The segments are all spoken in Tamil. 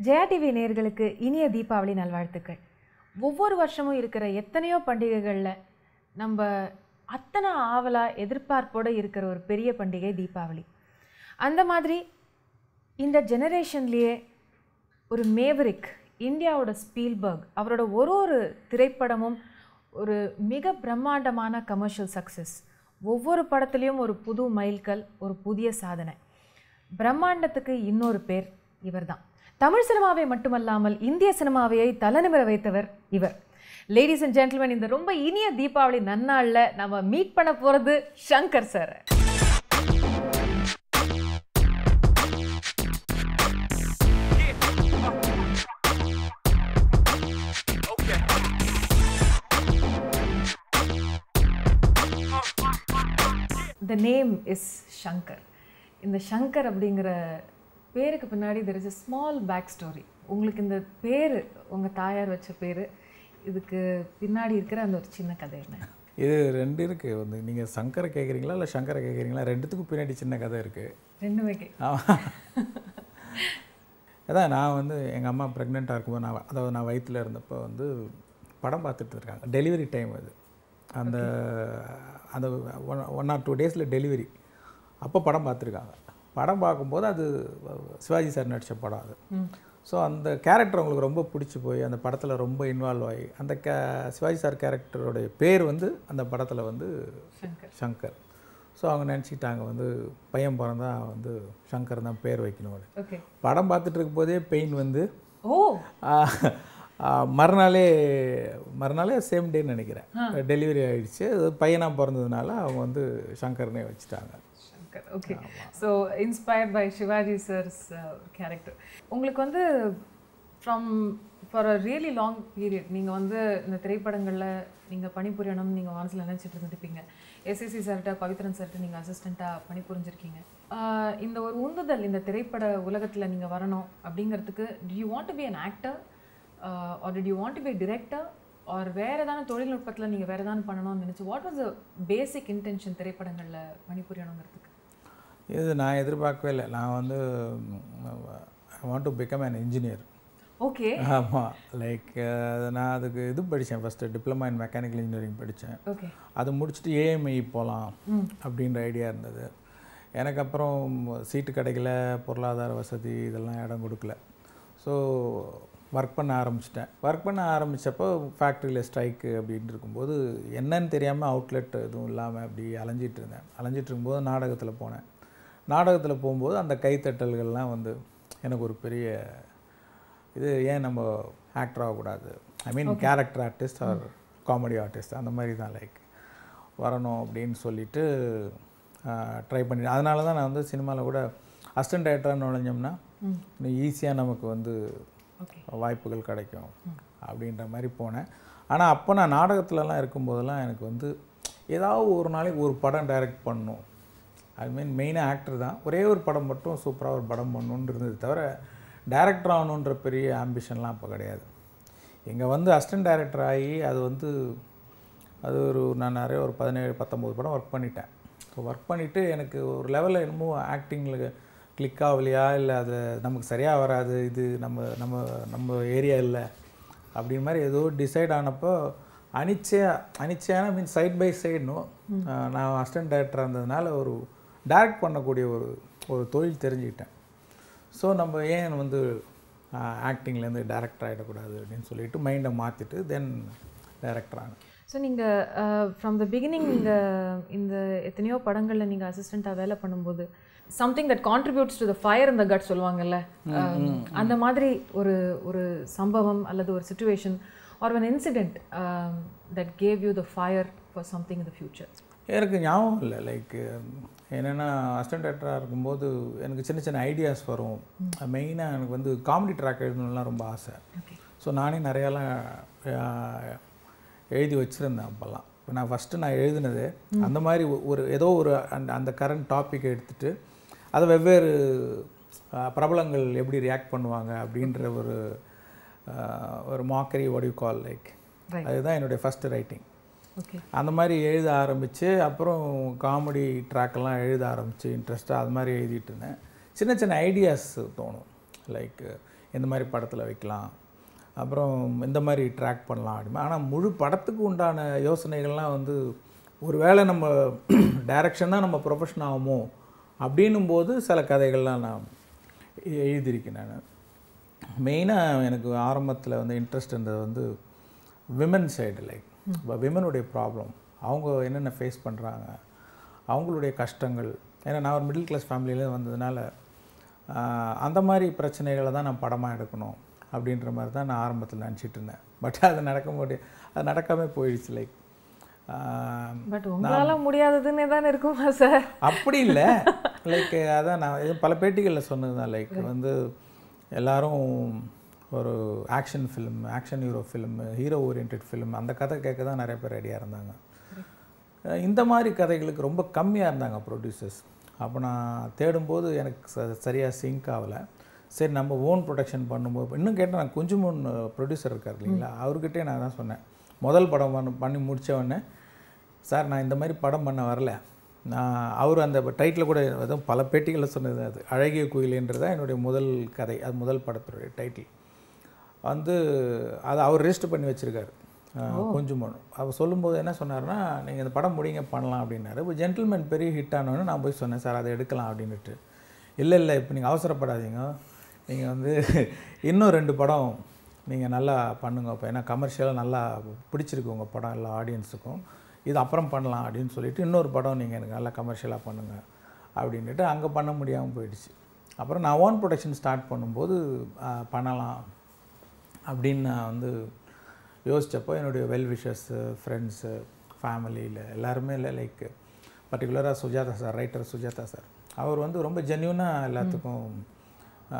ஜெயா டிவி நேயர்களுக்கு இனிய தீபாவளி நல்வாழ்த்துக்கள் ஒவ்வொரு வருஷமும் இருக்கிற எத்தனையோ பண்டிகைகளில் நம்ம அத்தனை ஆவலாக எதிர்பார்ப்போடு இருக்கிற ஒரு பெரிய பண்டிகை தீபாவளி அந்த மாதிரி இந்த ஜெனரேஷன்லேயே ஒரு மேவரிக் இந்தியாவோட ஸ்பீல்பர்க் அவரோட ஒரு ஒரு திரைப்படமும் ஒரு மிக பிரம்மாண்டமான கமர்ஷியல் சக்ஸஸ் ஒவ்வொரு படத்துலேயும் ஒரு புது மைல்கல் ஒரு புதிய சாதனை பிரம்மாண்டத்துக்கு இன்னொரு பேர் இவர்தான் தமிழ் சினிமாவை மட்டுமல்லாமல் இந்திய சினிமாவையை தலைநிமிர வைத்தவர் இவர் லேடிஸ் அண்ட் ஜென்டில்மேன் இந்த ரொம்ப இனிய தீபாவளி நன்னாளில் நம்ம மீட் பண்ண போகிறது Shankar sir the name is Shankar இந்த ஷங்கர் அப்படிங்கிற பேருக்கு பின்னாடி there is a small back story உங்களுக்கு இந்த பேர் உங்கள் தாயார் வச்ச பேர் இதுக்கு பின்னாடி இருக்கிற அந்த ஒரு சின்ன கதை என்ன இது ரெண்டு இருக்குது வந்து நீங்கள் சங்கரை கேட்குறீங்களா இல்லை சங்கரை கேட்குறீங்களா ரெண்டுத்துக்கும் பின்னாடி சின்ன கதை இருக்குது ரெண்டுமே கே அதான் நான் வந்து எங்கள் அம்மா ப்ரெக்னெண்ட்டாக இருக்கும்போது நான் அதாவது நான் வயிற்றில் இருந்தப்போ வந்து படம் பார்த்துட்டு இருக்காங்க டெலிவரி டைம் அது அந்த அந்த ஒன் ஒன் ஆர் டூ டேஸில் டெலிவரி அப்போ படம் பார்த்துருக்காங்க படம் பார்க்கும்போது அது சிவாஜி சார் நடித்த படம் அது ஸோ அந்த கேரக்டர் அவங்களுக்கு ரொம்ப பிடிச்சி போய் அந்த படத்தில் ரொம்ப இன்வால்வ் ஆகி அந்த கே சிவாஜி சார் கேரக்டரோடைய பேர் வந்து அந்த படத்தில் வந்து சங்கர் சங்கர் ஸோ அவங்க நினச்சிட்டாங்க வந்து பையன் பிறந்தா வந்து சங்கர் தான் பேர் வைக்கணும் ஓகே படம் பார்த்துட்டு இருக்கும்போதே பெயின் வந்து ஓ ஆஹ், ஆஹ், மறுநாளே மறுநாளே சேம் டேன்னு நினைக்கிறேன் டெலிவரி ஆயிடுச்சு அது பையனாக பிறந்ததுனால அவங்க வந்து சங்கர்னே வச்சுட்டாங்க Shankar okay so inspired by Sivaji sir's character உங்களுக்கு வந்து from for a really long period நீங்கள் வந்து இந்த திரைப்படங்களில் நீங்கள் பணிபுரியணும் நீங்கள் மனசில் நினச்சிட்டு இருந்துருப்பீங்க எஸ்எஸ்சி சார்கிட்ட பவித்ரன் சார்கிட்ட நீங்கள் அசிஸ்டண்ட்டாக பணிபுரிஞ்சிருக்கீங்க ஆஹ் இந்த ஒரு உந்துதல் இந்த திரைப்பட உலகத்தில் நீங்கள் வரணும் அப்படிங்கிறதுக்கு do you want to be an actor or did you want to be director or வேறு ஏதாவது தொழில்நுட்பத்தில் நீங்கள் வேறு ஏதாவது பண்ணணும்னு நினச்சி what was the basic intention திரைப்படங்களில் பணிபுரியணுங்கிறதுக்கு இது நான் எதிர்பார்க்கவே இல்லை நான் வந்து I want to become an engineer okay ஆமாம் லைக் நான் அதுக்கு இது படித்தேன் first diploma in mechanical engineering படித்தேன் ஓகே அது முடிச்சுட்டு ஏஎம்ஐ போகலாம் அப்படின்ற ஐடியா இருந்தது எனக்கு அப்புறம் சீட்டு கிடைக்கல பொருளாதார வசதி இதெல்லாம் இடம் கொடுக்கல ஸோ ஒர்க் பண்ண ஆரம்பிச்சிட்டேன் ஒர்க் பண்ண ஆரம்பித்தப்போ ஃபேக்ட்ரியில் ஸ்ட்ரைக்கு அப்படின்னு இருக்கும்போது என்னன்னு தெரியாமல் அவுட்லெட் எதுவும் இல்லாமல் அப்படி அலைஞ்சிட்டு இருந்தேன் அலைஞ்சிட்டு இருக்கும்போது நாடகத்தில் போனேன் நாடகத்தில் போகும்போது அந்த கைத்தட்டல்கள்லாம் வந்து எனக்கு ஒரு பெரிய இது ஏன் நம்ம ஆக்டர் ஆகக்கூடாது I mean character artist or comedy artist அந்த மாதிரி தான் லைக் வரணும் அப்படின்னு சொல்லிட்டு ட்ரை பண்ணி அதனால தான் நான் வந்து சினிமாவில் கூட அசிஸ்டன்ட் டைரக்டராக நுழைஞ்சோம்னா இன்னும் ஈஸியாக நமக்கு வந்து ஓகே வாய்ப்புகள் கிடைக்கும் அப்படின்ற மாதிரி போனேன் ஆனால் அப்போ நான் நாடகத்துலலாம் இருக்கும்போதெல்லாம் எனக்கு வந்து ஏதாவது ஒரு நாளைக்கு ஒரு படம் டைரக்ட் பண்ணணும் ஐ மீன் மெயினாக ஆக்டர் தான் ஒரே ஒரு படம் மட்டும் சூப்பராக ஒரு படம் பண்ணணுன்னு இருந்தது தவிர டைரக்டர் ஆகணுன்ற பெரிய ஆம்பிஷன்லாம் அப்போ கிடையாது இங்கே வந்து அசிஸ்டன்ட் டைரக்டர் ஆகி அது வந்து அது ஒரு நான் நிறைய ஒரு பதினேழு பத்தொம்போது படம் ஒர்க் பண்ணிட்டேன் ஸோ ஒர்க் பண்ணிவிட்டு எனக்கு ஒரு லெவலில் என்னமோ ஆக்டிங்கில் கிளிக் ஆகலையா இல்லை அது நமக்கு சரியாக வராது இது நம்ம நம்ம நம்ம ஏரியா இல்லை அப்படின்னு மாதிரி ஏதோ டிசைட் ஆனப்போ அனிச்சையா அனிச்சையான மீன் சைட் பை சைடுனும் நான் அசிஸ்டன்ட் டைரக்டராக இருந்ததுனால ஒரு டைரக்ட் பண்ணக்கூடிய ஒரு ஒரு தொழில் தெரிஞ்சுக்கிட்டேன் ஸோ நம்ம ஏன் வந்து ஆக்டிங்லேருந்து டேரக்டர் ஆகிடக்கூடாது அப்படின்னு சொல்லிட்டு மைண்டை மாற்றிட்டு தென் டைரக்டர் ஆனேன் ஸோ நீங்கள் ஃப்ரம் த பிகினிங் நீங்கள் இந்த எத்தனையோ படங்களில் நீங்கள் அசிஸ்டண்ட்டாக வேலை பண்ணும்போது something that contributes to the fire இந்த கட் சொல்லுவாங்கல்ல Um, அந்த மாதிரி ஒரு ஒரு சம்பவம் அல்லது ஒரு situation or an incident that gave you the fire for something in the future எனக்கு ஞாபகம் இல்லை லைக் என்னென்னா அசிஸ்டன்ட் டேரக்டராக இருக்கும்போது எனக்கு சின்ன சின்ன ஐடியாஸ் வரும் மெயினாக எனக்கு வந்து காமெடி ட்ராக் எழுதணும்லாம் ரொம்ப ஆசை ஓகே ஸோ நானே நிறையாலாம் அஹ், எழுதி வச்சுருந்தேன் அப்போல்லாம் இப்போ நான் ஃபஸ்ட்டு நான் எழுதினது அந்த மாதிரி ஒ- ஒரு ஏதோ ஒரு அந்த அந்த கரண்ட் டாபிக் எடுத்துட்டு அதை வெவ்வேறு அஹ், பிரபலங்கள் எப்படி ரியாக்ட் பண்ணுவாங்க அப்படின்ற ஒரு அஹ், ஒரு mockery what you call like Right. அதுதான் என்னுடைய ஃபஸ்ட்டு ரைட்டிங் ஓகே அந்த மாதிரி எழுத ஆரம்பித்து அப்புறம் காமெடி ட்ராக்கெல்லாம் எழுத ஆரம்பித்து இன்ட்ரெஸ்ட்டாக அது மாதிரி எழுதிட்டு இருந்தேன் சின்ன சின்ன ஐடியாஸ் தோணும் லைக் இந்த மாதிரி படத்தில் வைக்கலாம் அப்புறம் இந்த மாதிரி ட்ராக் பண்ணலாம் அப்படிமா ஆனால் முழு படத்துக்கு உண்டான யோசனைகள்லாம் வந்து ஒருவேளை நம்ம டைரக்ஷன் தான் நம்ம ப்ரொஃபஷன் ஆகுமோ அப்படின்னும் போது சில கதைகள்லாம் நான் எ- எழுதியிருக்கேன் நான் மெயினாக எனக்கு ஆரம்பத்தில் வந்து இன்ட்ரெஸ்ட் இருந்தது வந்து விமன் சைடு லைக் இப்போ விமனுடைய ப்ராப்ளம் அவங்க என்னென்ன ஃபேஸ் பண்ணுறாங்க அவங்களுடைய கஷ்டங்கள் ஏன்னா நான் ஒரு மிடில் கிளாஸ் ஃபேமிலியில வந்ததுனால ஆஹ், அந்த மாதிரி பிரச்சனைகளை தான் நான் படமாக எடுக்கணும் அப்படின்ற மாதிரி தான் நான் ஆரம்பத்தில் நினச்சிட்டு இருந்தேன் பட் அது நடக்க முடியும் அது நடக்காமல் போயிடுச்சு லைக் பட் உங்களால முடியாததுன்னே தானே இருக்குமா சார் அப்படி இல்லை லைக் அதான் நான் இது பல பேட்டிகளில் சொன்னது தான் லைக் வந்து எல்லாரும் ஒரு action film action hero film hero oriented film அந்த கதை கேட்க தான் நிறைய பேர் ரெடியாக இருந்தாங்க அஹ் இந்த மாதிரி கதைகளுக்கு ரொம்ப கம்மியாக இருந்தாங்க ப்ரொடியூசர்ஸ் அப்போ நான் தேடும்போது எனக்கு ச சரியாக சிங்க் ஆகலை சரி நம்ம ஓன் ப்ரொடக்ஷன் பண்ணும்போது இன்னும் கேட்டால் நான் குஞ்சுமோன் ப்ரொடியூசர் இருக்கார் இல்லைங்களா அவர்கிட்டயே நான் தான் சொன்னேன் முதல் படம் பண்ண பண்ணி முடிச்ச உடனே சார் நான் இந்த மாதிரி படம் பண்ண வரல நான் அவர் அந்த டைட்டில் கூட அதுவும் பல பேட்டிகளில் சொன்னது அது அழகிய குயிலேன்றதா என்னுடைய முதல் கதை அது முதல் படத்துடைய டைட்டில் வந்து அதை அவர் ரெஜிஸ்டர் பண்ணி வச்சுருக்காரு கொஞ்சம் அவர் சொல்லும்போது என்ன சொன்னார்னா நீங்கள் இந்த படம் முடிங்க பண்ணலாம் அப்படின்னாரு இப்போ ஜென்டில்மேன் பெரிய ஹிட் ஆனோன்னு நான் போய் சொன்னேன் சார் அதை எடுக்கலாம் அப்படின்னுட்டு இல்லை இல்லை இப்போ நீங்கள் அவசரப்படாதீங்க நீங்கள் வந்து இன்னும் ரெண்டு படம் நீங்கள் நல்லா பண்ணுங்க இப்போ ஏன்னா கமர்ஷியலாக நல்லா பிடிச்சிருக்கு உங்கள் படம் எல்லா ஆடியன்ஸுக்கும் இது அப்புறம் பண்ணலாம் அப்படின்னு சொல்லிட்டு இன்னொரு படம் நீங்கள் எனக்கு நல்லா கமர்ஷியலாக பண்ணுங்கள் அப்படின்ட்டு அங்கே பண்ண முடியாமல் போயிடுச்சு அப்புறம் நான் ஓன் ப்ரொடக்ஷன் ஸ்டார்ட் பண்ணும்போது ஆ, பண்ணலாம் அப்படின்னு நான் வந்து யோசித்தப்போ என்னுடைய வெல் விஷர்ஸு ஃப்ரெண்ட்ஸு ஃபேமிலியில் எல்லாருமே இல்லை லைக் பர்டிகுலராக Sujatha sir writer Sujatha sir அவர் வந்து ரொம்ப ஜென்யூனாக எல்லாத்துக்கும் ஆ,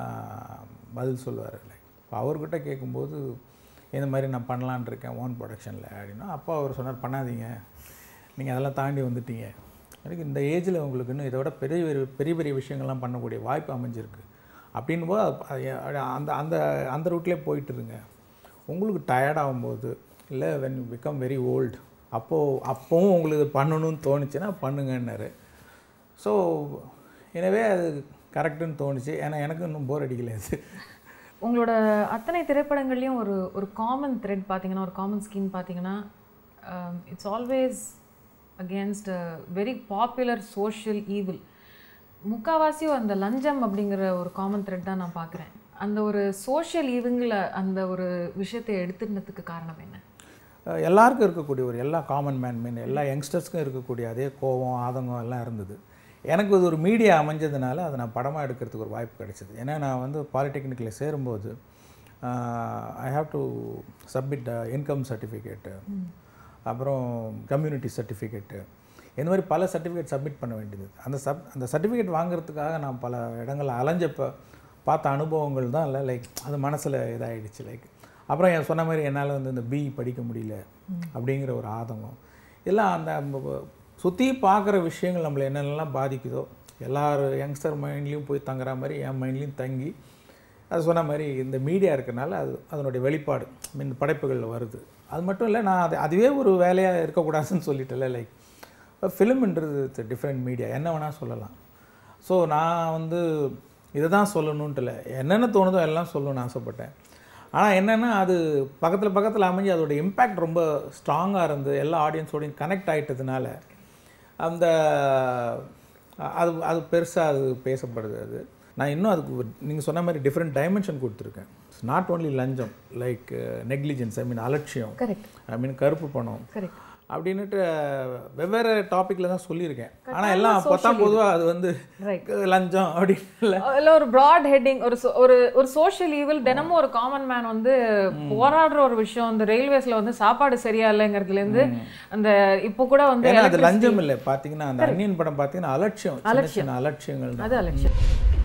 பதில் சொல்லுவார் லைக் இப்போ அவர்கிட்ட கேட்கும்போது இந்த மாதிரி நான் பண்ணலான்னு இருக்கேன் ஓன் ப்ரொடக்ஷனில் அப்படின்னா அப்போ அவர் சொன்னார் பண்ணாதீங்க நீங்கள் அதெல்லாம் தாண்டி வந்துட்டீங்க எனக்கு இந்த ஏஜில் உங்களுக்கு இன்னும் இதை விட பெரிய பெரிய பெரிய பெரிய விஷயங்கள்லாம் பண்ணக்கூடிய வாய்ப்பு அமைஞ்சிருக்கு அப்படின்னும் போது அது- அது அந்த அந்த அந்த ரூட்லேயே போயிட்டு இருங்க உங்களுக்கு டயர்ட் ஆகும்போது இல்லை வென் பிகம் வெரி ஓல்டு அப்போது அப்போவும் உங்களுக்கு இது பண்ணணும்னு தோணுச்சுன்னா பண்ணுங்கன்னாரு ஸோ எனவே அது கரெக்டுன்னு தோணுச்சு ஏன்னா எனக்கு இன்னும் போர் அடிக்கல அது உங்களோட அத்தனை திரைப்படங்கள்லையும் ஒரு ஒரு காமன் த்ரெட் பார்த்தீங்கன்னா ஒரு காமன் ஸ்கீம் பார்த்தீங்கன்னா it's always against very popular social evil முக்காவாசியும் அந்த லஞ்சம் அப்படிங்கிற ஒரு காமன் த்ரெட் தான் நான் பார்க்குறேன் அந்த ஒரு சோஷியல் ஈவுங்களை அந்த ஒரு விஷயத்தை எடுத்துனதுக்கு காரணம் என்ன அஹ் எல்லாருக்கும் இருக்கக்கூடிய ஒரு எல்லா காமன் மேன் மீன் எல்லா யங்ஸ்டர்ஸ்க்கும் இருக்கக்கூடிய அதே கோவம் ஆதங்கம் எல்லாம் இருந்தது எனக்கு இது ஒரு மீடியா அமைஞ்சதுனால அதை நான் படமாக எடுக்கிறதுக்கு ஒரு வாய்ப்பு கிடைச்சது ஏன்னா நான் வந்து பாலிடெக்னிக்கில் சேரும்போது I have to submit income certificate அப்புறம் கம்யூனிட்டி சர்டிஃபிகேட்டு இந்த மாதிரி பல சர்டிஃபிகேட் சப்மிட் பண்ண வேண்டியது அந்த சப் அந்த சர்டிஃபிகேட் வாங்குறதுக்காக நான் பல இடங்களில் அலைஞ்சப்ப பார்த்த அனுபவங்கள் தான் இல்லை லைக் அது மனசில் இதாகிடுச்சு லைக் அப்புறம் என் சொன்ன மாதிரி என்னால் வந்து இந்த பி படிக்க முடியல அப்படிங்கிற ஒரு ஆதங்கம் எல்லாம் அந்த சுற்றி பார்க்குற விஷயங்கள் நம்மளை என்னென்னலாம் பாதிக்குதோ எல்லார் யங்ஸ்டர் மைண்ட்லேயும் போய் தங்குற மாதிரி என் மைண்ட்லேயும் தங்கி அது சொன்ன மாதிரி இந்த மீடியா இருக்கனால அது அதனுடைய வெளிப்பாடு மீன் படைப்புகளில் வருது அது மட்டும் இல்லை நான் அது அதுவே ஒரு வேலையாக இருக்கக்கூடாதுன்னு சொல்லிட்டேன்ல லைக் ஃபிலிம்ன்றது இட்ஸ் டிஃப்ரெண்ட் மீடியா என்ன வேணால் சொல்லலாம் ஸோ நான் வந்து இதை தான் சொல்லணுன்ட்டு இல்லை என்னென்ன தோணுதோ எல்லாம் சொல்லணும்னு ஆசைப்பட்டேன் ஆனால் என்னென்னா அது பக்கத்தில் பக்கத்தில் அமைஞ்சு அதோட இம்பேக்ட் ரொம்ப ஸ்ட்ராங்காக இருந்து எல்லா ஆடியன்ஸோடையும் கனெக்ட் ஆகிட்டதுனால அந்த அது அது பெருசாக அது பேசப்படுது அது நான் இன்னும் அதுக்கு நீங்கள் சொன்ன மாதிரி டிஃப்ரெண்ட் டைமென்ஷன் கொடுத்துருக்கேன் நாட் ஓன்லி லஞ்சம் லைக் நெக்லிஜென்ஸ் ஐ மீன் அலட்சியம் கரெக்ட் ஐ மீன் கருப்பு பணம் கரெக்ட் அப்படின்னுட்டு வெவ்வேறு டாப்பிக்கில் தான் சொல்லியிருக்கேன் ஆனால் எல்லாம் பத்தாம் பொதுவாக அது வந்து Right. லஞ்சம் அப்படின்னு இல்லை இல்ல ஒரு ப்ராட் ஹெட்டிங் ஒரு so- ஒரு ஒரு சோஷியல் ஈவில் தினமும் ஒரு காமன் மேன் வந்து போராடுற ஒரு விஷயம் இந்த ரயில்வேஸ்ல வந்து சாப்பாடு சரியா இல்லைங்கிறதுல இருந்து அந்த இப்போ கூட வந்து ஏன்னா அது electricity- லஞ்சம் இல்லை பார்த்தீங்கன்னா அந்த அந்நியன் படம் பார்த்தீங்கன்னா அலட்சியம் சின்ன சின்ன அலட்சியங்கள் தான் அது அலட்சியம்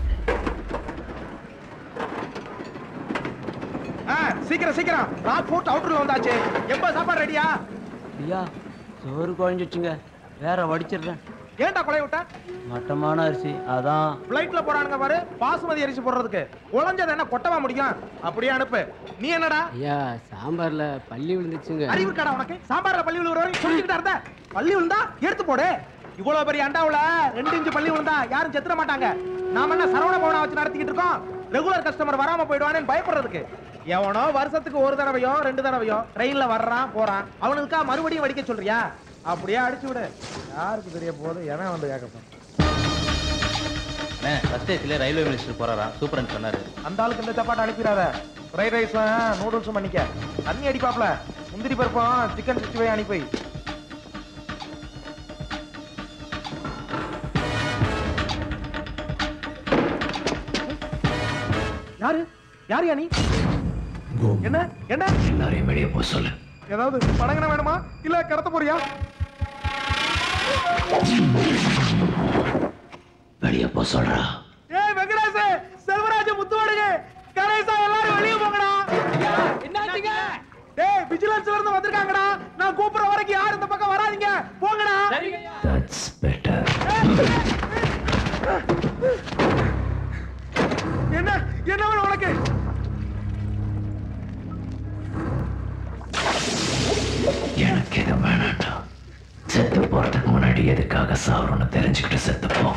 ஆ, சீக்கிரம் சீக்கிரம் நான் போட்டு அவுட்டர்ல வந்தாச்சு எண்பது சாப்பாடு ரெடியா ஐயா சோறு குழஞ்சிச்சுங்க வேற வடிச்சிடுறேன் ஏன்டா கொலை விட்ட மட்டமான அரிசி அதான் பிளைட்ல போறானுங்க பாரு பாசுமதி அரிசி போடுறதுக்கு குழஞ்சது என்ன கொட்டவா முடியும் அப்படியே அனுப்பு நீ என்னடா ஐயா சாம்பார்ல பள்ளி விழுந்துச்சுங்க அறிவு இருக்காடா உனக்கு சாம்பார்ல பள்ளி விழுவுற வரைக்கும் சொல்லிக்கிட்டா இருந்த பள்ளி விழுந்தா எடுத்து போடு இவ்வளவு பெரிய அண்டாவுல ரெண்டு இன்ச்சு பள்ளி விழுந்தா யாரும் செத்துற மாட்டாங்க நாம என்ன சரவண பவனா வச்சு நடத்திக்கிட்டு இருக்கோம் ரெகுலர் கஸ்டமர் வராம போயிடுவானேன்னு பயப்படுறதுக்கு எவனோ வருஷத்துக்கு ஒரு தடவையோ ரெண்டு தடவையோ ட்ரெயின்ல வர்றான் போறான் அவனுக்கா மறுபடியும் வடிக்க சொல்றியா அப்படியே அடிச்சு விடு யாருக்கு தெரிய போகுது எவன் வந்து கேட்கப்போம் ஃபர்ஸ்ட் ஏசில ரயில்வே மினிஸ்டர் போறாராம் சூப்பரன் சொன்னாரு அந்த ஆளுக்கு இந்த சப்பாட்டை அனுப்பிடாத ஃப்ரைட் ரைஸும் நூடுல்ஸும் பண்ணிக்க தண்ணி அடிப்பாப்ல முந்திரி பருப்பும் சிக்கன் சிக்ஸ்டி ஃபைவ் அனுப்பி வை. யாரு யார் யா நீ என்ன என்ன எல்லாரையும் வெளியே போக சொல்லு ஏதாவது படங்கன வேணுமா இல்ல கடத்த போறியா வெளியே போக சொல்றா ஏய் வெங்கடேஷ் செல்வராஜ் முத்துவாடுங்க கணேசா எல்லாரும் வெளிய போங்கடா என்னாச்சுங்க டேய் விஜிலன்ஸ்ல இருந்து வந்திருக்காங்கடா நான் கூப்பிடுற வரைக்கும் யாரும் இந்த பக்கம் வராதீங்க போங்கடா தட்ஸ் பெட்டர் என்ன என்ன வேணும் உனக்கு எனக்கு இது வேணாண்டா செத்து போறதுக்கு முன்னாடி எதுக்காக சாவறோம்னு தெரிஞ்சுக்கிட்டு செத்து போ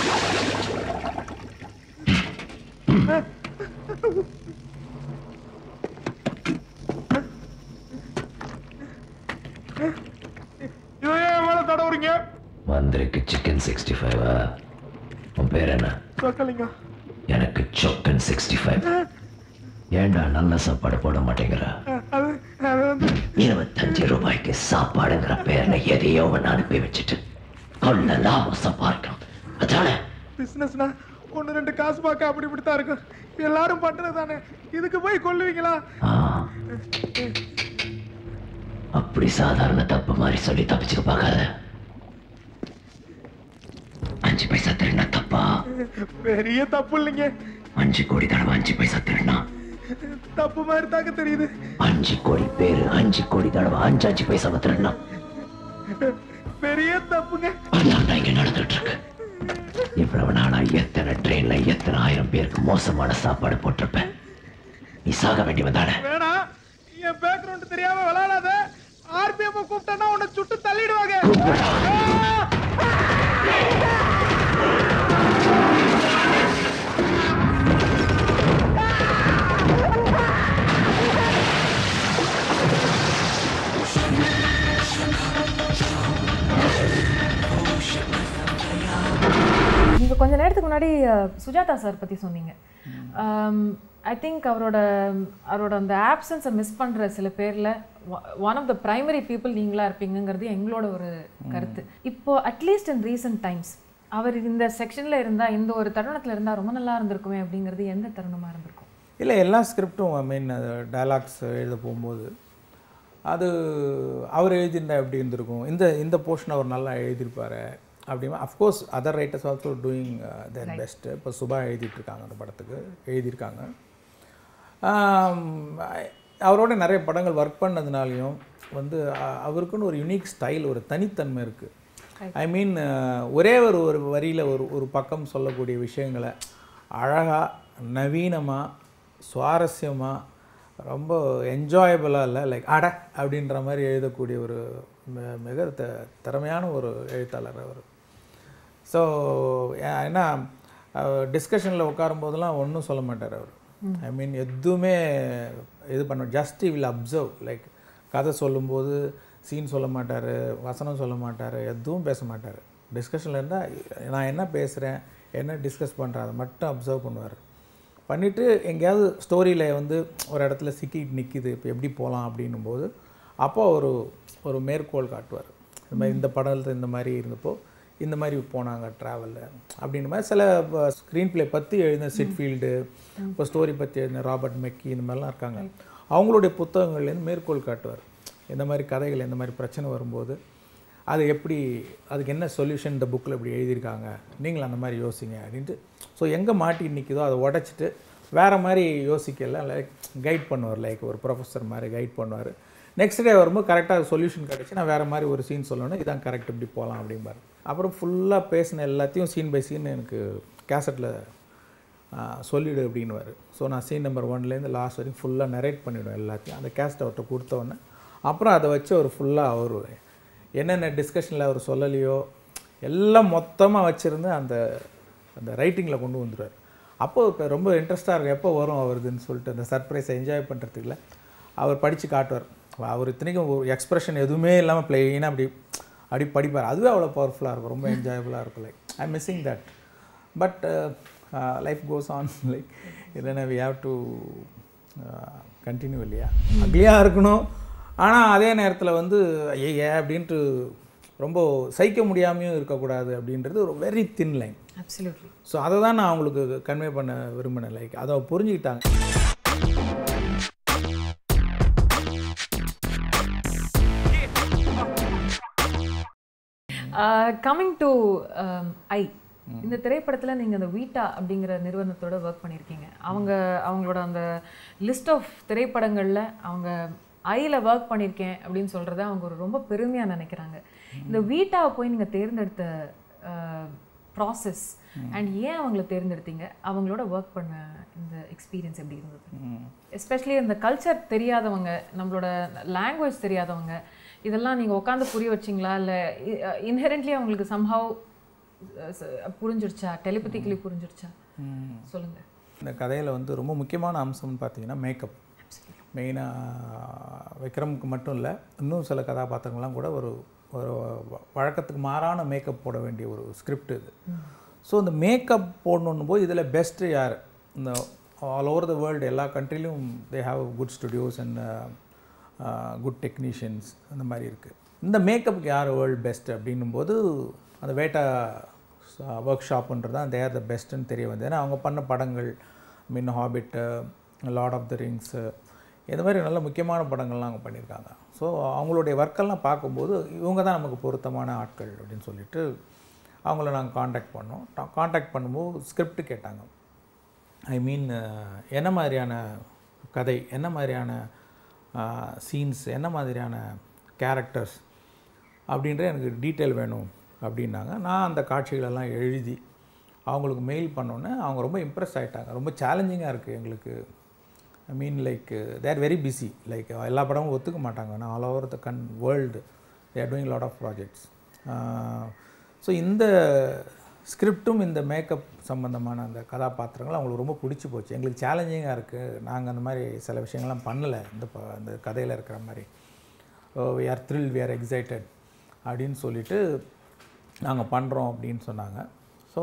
இவன் ஏன் மேல தடவுறீங்க மந்திரிக்கு சிக்கன் சிக்ஸ்டி ஃபைவா உன் பேர் என்ன சொக்கலிங்க எனக்கு சொக்கன் சிக்ஸ்டி ஃபைவ் ஏன்டா நல்ல சாப்பாடு போட மாட்டேங்கிற அது அது வந்து இருபத்தஞ்சு ரூபாய்க்கு சாப்பாடுங்கிற பேர்ல எதையோ ஒன்று அனுப்பி வச்சுட்டு கொள்ள லாபம் சம்பாதிக்கணும் அதானே பிசினஸ்னா ஒன்னு ரெண்டு காசு பார்க்க அப்படி இப்படி தான் இருக்கும் எல்லாரும் பண்றது தானே இதுக்கு போய் கொல்லுவீங்களா ஆ. அப்படி சாதாரண தப்பு மாதிரி சொல்லி தப்பிச்சுக்க பார்க்காத அஞ்சு பைசா திருடினா தப்பா பெரிய தப்பு இல்லைங்க அஞ்சு கோடி தடவை அஞ்சு பைசா திருடினா தப்பு மாதிரி தாங்க தெரியுது அஞ்சு கோடி பேரு அஞ்சு கோடி தடவை அஞ்சு அஞ்சு பைசா திருடினா பெரிய தப்புங்க அதான் இங்க நடந்துட்டு இருக்கு இவ்வளவு நாளா எத்தனை ட்ரெயின்ல எத்தனை ஆயிரம் பேருக்கு மோசமான சாப்பாடு போட்டிருப்பேன் நீ சாக வேண்டி வந்தானே வேணாம் என் பேக்ரவுண்ட் தெரியாம விளையாடாத ஆர்பிஎம் கூப்பிட்டேன்னா உன்னை சுட்டு தள்ளிடுவாங்க நீங்க கொஞ்ச நேரத்துக்கு முன்னாடி அஹ், சுஜாதா சார் பத்தி சொன்னீங்க ஐ திங்க் அவரோட அவரோட அந்த ஆப்சன்ஸை மிஸ் பண்ற சில பேர்ல one of the primary people நீங்களா இருப்பீங்கங்கிறது எங்களோட ஒரு கருத்து இப்போ அட்லீஸ்ட் இன் ரீசன்ட் டைம்ஸ் அவர் இந்த செக்ஷன்ல இருந்தா இந்த ஒரு தருணத்துல இருந்தா ரொம்ப நல்லா இருந்திருக்குமே அப்படிங்கிறது எந்த தருணமா இருந்திருக்கும் இல்லை எல்லா ஸ்கிரிப்டும் ஐ மீன் டயலாக்ஸ் எழுத போகும்போது அது அவர் எழுதியிருந்தா எப்படி இருந்திருக்கும் இந்த இந்த போர்ஷன் அவர் நல்லா எழுதியிருப்பாரு அப்படிமா of course other writers also doing their best இப்போ சுபா எழுதிட்டு இருக்காங்க அந்த படத்துக்கு எழுதியிருக்காங்க ஆம், அவரோட நிறைய படங்கள் ஒர்க் பண்ணதுனாலையும் வந்து அ- அவருக்குன்னு ஒரு யுனிக் ஸ்டைல் ஒரு தனித்தன்மை இருக்குது ஐ மீன் ஒரே ஒரு ஒரு வரியில் ஒரு ஒரு பக்கம் சொல்லக்கூடிய விஷயங்களை அழகாக நவீனமாக சுவாரஸ்யமாக ரொம்ப என்ஜாயபிளாக இல்லை லைக் அட அப்படின்ற மாதிரி எழுதக்கூடிய ஒரு மி- மிக த திறமையான ஒரு எழுத்தாளர் அவர் ஸோ ஏன்னா டிஸ்கஷனில் உட்காரும் போதெல்லாம் ஒன்றும் சொல்ல மாட்டார் அவர் ஐ மீன் எதுவுமே இது பண்ண ஜஸ்ட் வில் அப்சர்வ் லைக் கதை சொல்லும்போது சீன் சொல்ல மாட்டார் வசனம் சொல்ல மாட்டார் எதுவும் பேச மாட்டார் டிஸ்கஷனில் இருந்தால் நான் என்ன பேசுகிறேன் என்ன டிஸ்கஸ் பண்ணுறேன் அதை மட்டும் அப்சர்வ் பண்ணுவார் பண்ணிவிட்டு எங்கேயாவது ஸ்டோரியில் வந்து ஒரு இடத்துல சிக்கிட்டு நிற்கிது இப்போ எப்படி போகலாம் அப்படின்னும் போது அப்போ ஒரு ஒரு மேற்கோள் காட்டுவார் இந்த மாதிரி இந்த படத்தில் இந்த மாதிரி இருந்தப்போ இந்த மாதிரி போனாங்க ட்ராவலில் அப்படின்ற மாதிரி சில ஸ்க்ரீன் ப்ளே பற்றி எழுதின சிட்ஃபீல்டு இப்போ ஸ்டோரி பற்றி எழுதின ராபர்ட் மெக்கி இந்த மாதிரிலாம் இருக்காங்க அவங்களுடைய புத்தகங்கள்லேருந்து மேற்கோள் காட்டுவார் இந்த மாதிரி கதைகள் இந்த மாதிரி பிரச்சனை வரும்போது அது எப்படி அதுக்கு என்ன சொல்யூஷன் இந்த புக்கில் இப்படி எழுதியிருக்காங்க நீங்களும் அந்த மாதிரி யோசிங்க அப்படின்ட்டு ஸோ எங்கே மாட்டி நிற்கிதோ அதை உடச்சிட்டு வேறு மாதிரி யோசிக்கல லைக் கைட் பண்ணுவார் லைக் ஒரு ப்ரொஃபஸர் மாதிரி கைட் பண்ணுவார் நெக்ஸ்ட் டே வரும்போது கரெக்டாக சொல்யூஷன் கிடச்சி நான் வேறு மாதிரி ஒரு சீன் சொல்லணும் இதான் கரெக்ட் இப்படி போகலாம் அப்படிம்பாரு அப்புறம் ஃபுல்லாக பேசின எல்லாத்தையும் சீன் பை சீன் எனக்கு கேசட்டில் சொல்லிடு அப்படின்னுவார் ஸோ நான் சீன் நம்பர் ஒன்லேருந்து லாஸ்ட் வரைக்கும் ஃபுல்லாக நரேட் பண்ணிவிடுவேன் எல்லாத்தையும் அந்த கேஸ்ட் அவர்கிட்ட கொடுத்தோன்னே அப்புறம் அதை வச்சு அவர் ஃபுல்லாக அவர் என்னென்ன டிஸ்கஷனில் அவர் சொல்லலையோ எல்லாம் மொத்தமாக வச்சுருந்து அந்த அந்த ரைட்டிங்கில் கொண்டு வந்துடுவார் அப்போ இப்போ ரொம்ப இன்ட்ரெஸ்ட்டாக இருக்கும் எப்போ வரும் அவருதுன்னு சொல்லிட்டு அந்த சர்ப்ரைஸை என்ஜாய் பண்ணுறதுக்குல அவர் படித்து காட்டுவார் அவர் இத்தனைக்கும் ஒரு எக்ஸ்பிரஷன் எதுவுமே இல்லாமல் பிளெயினாக அப்படி அப்படி படிப்பார் அதுவே அவ்வளோ பவர்ஃபுல்லாக இருக்கும் ரொம்ப என்ஜாயபுளாக இருக்கும் like I missing that but life goes on like இல்லைன்னா வி ஹாவ் டு கண்டினியூ இல்லையா அக்லியாக இருக்கணும் ஆனால் அதே நேரத்தில் வந்து ஐய அப்படின்ட்டு ரொம்ப சகிக்க முடியாமையும் இருக்கக்கூடாது அப்படின்றது ஒரு very thin line absolutely so அதை தான் நான் அவங்களுக்கு கன்வே பண்ண விரும்பினேன் லைக் அதை புரிஞ்சுக்கிட்டாங்க கம்மிங் டு ஐ இந்த திரைப்படத்தில் நீங்கள் அந்த வீட்டா அப்படிங்கிற நிறுவனத்தோட ஒர்க் பண்ணியிருக்கீங்க அவங்க அவங்களோட அந்த லிஸ்ட் ஆஃப் திரைப்படங்களில் அவங்க ஐயில் ஒர்க் பண்ணியிருக்கேன் அப்படின்னு சொல்கிறத அவங்க ஒரு ரொம்ப பெருமையாக நினைக்கிறாங்க இந்த வீட்டாவை போய் நீங்கள் தேர்ந்தெடுத்த ப்ராசஸ் அண்ட் ஏன் அவங்கள தேர்ந்தெடுத்தீங்க அவங்களோட ஒர்க் பண்ண இந்த எக்ஸ்பீரியன்ஸ் எப்படி இருந்தது எஸ்பெஷலி இந்த கல்ச்சர் தெரியாதவங்க நம்மளோட லாங்குவேஜ் தெரியாதவங்க இதெல்லாம் நீங்கள் உட்காந்து புரிய வச்சிங்களா இல்லை இன்ஹெரண்ட்லி அவங்களுக்கு சம்ஹவ் புரிஞ்சிருச்சா டெலிபதிக்கலி புரிஞ்சிருச்சா சொல்லுங்க இந்த கதையில் வந்து ரொம்ப முக்கியமான அம்சம்னு பார்த்தீங்கன்னா மேக்கப் மெயினாக விக்ரமுக்கு மட்டும் இல்லை இன்னும் சில கதாபாத்திரங்கள்லாம் கூட ஒரு ஒரு வ- வழக்கத்துக்கு மாறான மேக்கப் போட வேண்டிய ஒரு ஸ்கிரிப்ட் இது ஸோ இந்த மேக்கப் போடணும் போது இதில் பெஸ்ட்டு யார் இந்த ஆல் ஓவர் த வேர்ல்டு எல்லா கண்ட்ரிலையும் they have good studios and good technicians அந்த மாதிரி இருக்குது இந்த மேக்கப்புக்கு யார் வேர்ல்டு பெஸ்ட் அப்படின்னும் போது அந்த வேட்டா ஒர்க் ஷாப்புன்றது தான் தேர் த பெஸ்ட்டுன்னு தெரிய வந்தது ஏன்னா அவங்க பண்ண படங்கள் mean Hobbit Lord of the Rings இந்த மாதிரி நல்ல முக்கியமான படங்கள்லாம் அவங்க பண்ணியிருக்காங்க ஸோ அவங்களுடைய ஒர்க்கெல்லாம் பார்க்கும்போது இவங்க தான் நமக்கு பொருத்தமான ஆட்கள் அப்படின்னு சொல்லிட்டு அவங்கள நாங்கள் காண்டாக்ட் பண்ணோம் காண்டாக்ட் பண்ணும்போது ஸ்கிரிப்ட் கேட்டாங்க ஐ மீன் என்ன மாதிரியான கதை என்ன மாதிரியான சீன்ஸ் என்ன மாதிரியான கேரக்டர்ஸ் அப்படின்ற எனக்கு டீட்டெயில் வேணும் அப்படின்னாங்க நான் அந்த காட்சிகளெல்லாம் எழுதி அவங்களுக்கு மெயில் பண்ணோன்னே அவங்க ரொம்ப இம்ப்ரெஸ் ஆகிட்டாங்க ரொம்ப சேலஞ்சிங்காக இருக்குது எங்களுக்கு I mean like they're very busy like எல்லா படமும் ஒத்துக்க மாட்டாங்க நான் all over the gun world they're doing lot of projects so இந்த ஸ்கிரிப்டும் இந்த மேக்கப் சம்மந்தமான அந்த கதாபாத்திரங்கள் அவங்களுக்கு ரொம்ப பிடிச்சி போச்சு எங்களுக்கு சேலஞ்சிங்காக இருக்குது நாங்கள் அந்த மாதிரி சில விஷயங்கள்லாம் பண்ணலை இந்த ப அந்த கதையில் இருக்கிற மாதிரி we are thrill we are excited அப்படின்னு சொல்லிட்டு நாங்கள் பண்ணுறோம் அப்படின்னு சொன்னாங்க ஸோ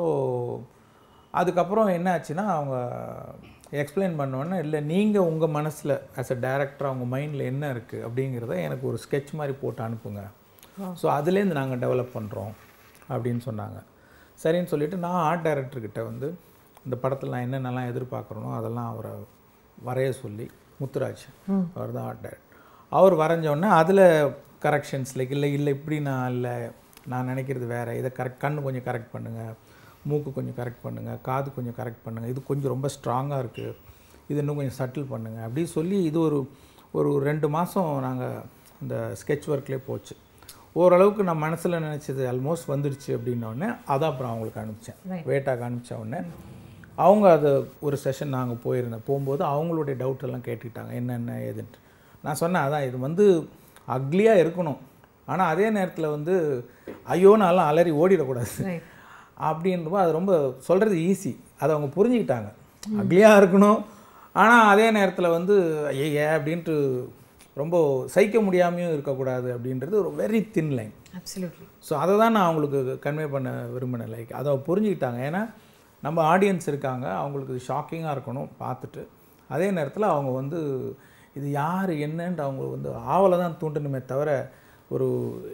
அதுக்கப்புறம் என்ன ஆச்சுன்னா அவங்க எக்ஸ்பிளைன் பண்ணோன்னே இல்லை நீங்கள் உங்கள் மனசில் ஆஸ் அ டேரக்டர் அவங்க மைண்டில் என்ன இருக்குது அப்படிங்கிறத எனக்கு ஒரு ஸ்கெட்ச் மாதிரி போட்டு அனுப்புங்க ஸோ அதுலேருந்து நாங்கள் டெவலப் பண்ணுறோம் அப்படின்னு சொன்னாங்க சரின்னு சொல்லிட்டு நான் ஆர்ட் டைரக்டர்கிட்ட வந்து இந்த படத்தில் நான் என்னென்னலாம் எதிர்பார்க்குறனோ அதெல்லாம் அவரை வரைய சொல்லி முத்துராஜ் அவர் தான் ஆர்ட் டைரக்டர் அவர் வரைஞ்ச உடனே அதில் கரெக்ஷன்ஸ் லைக் இல்லை இல்லை இப்படி நான் இல்லை நான் நினைக்கிறது வேறு இதை கரெக்ட் கண்ணு கொஞ்சம் கரெக்ட் பண்ணுங்கள் மூக்கு கொஞ்சம் கரெக்ட் பண்ணுங்கள் காது கொஞ்சம் கரெக்ட் பண்ணுங்கள் இது கொஞ்சம் ரொம்ப ஸ்ட்ராங்காக இருக்குது இது இன்னும் கொஞ்சம் சட்டில் பண்ணுங்கள் அப்படி சொல்லி இது ஒரு ஒரு ரெண்டு மாதம் நாங்கள் இந்த ஸ்கெட்ச் ஒர்க்லேயே போச்சு ஓரளவுக்கு நான் மனசில் நினச்சது ஆல்மோஸ்ட் வந்துடுச்சு அப்படின்னோடனே அதான் அப்புறம் அவங்களுக்கு அனுப்பிச்சேன் வேட்டாக்கு அனுப்பிச்ச உடனே அவங்க அது ஒரு செஷன் நாங்கள் போயிருந்தேன் போகும்போது அவங்களுடைய டவுட் எல்லாம் கேட்டுக்கிட்டாங்க என்னென்ன ஏதுன்ட்டு நான் சொன்னேன் அதான் இது வந்து அக்லியாக இருக்கணும் ஆனால் அதே நேரத்தில் வந்து ஐயோ நான்லாம் அலறி ஓடிடக்கூடாது ரைட் அப்படின்றப்போ அது ரொம்ப சொல்கிறது ஈஸி அதை அவங்க புரிஞ்சுக்கிட்டாங்க அக்லியாக இருக்கணும் ஆனால் அதே நேரத்தில் வந்து ஐய அப்படின்ட்டு ரொம்ப சகிக்க முடியாமையும் இருக்கக்கூடாது அப்படின்றது ஒரு very thin line absolutely so அதை தான் நான் அவங்களுக்கு கன்வே பண்ண விரும்பினேன் லைக் அதை புரிஞ்சுக்கிட்டாங்க ஏன்னா நம்ம ஆடியன்ஸ் இருக்காங்க அவங்களுக்கு இது ஷாக்கிங்காக இருக்கணும் பார்த்துட்டு அதே நேரத்தில் அவங்க வந்து இது யார் என்னன்ட்டு அவங்க வந்து ஆவலை தான் தூண்டணுமே தவிர ஒரு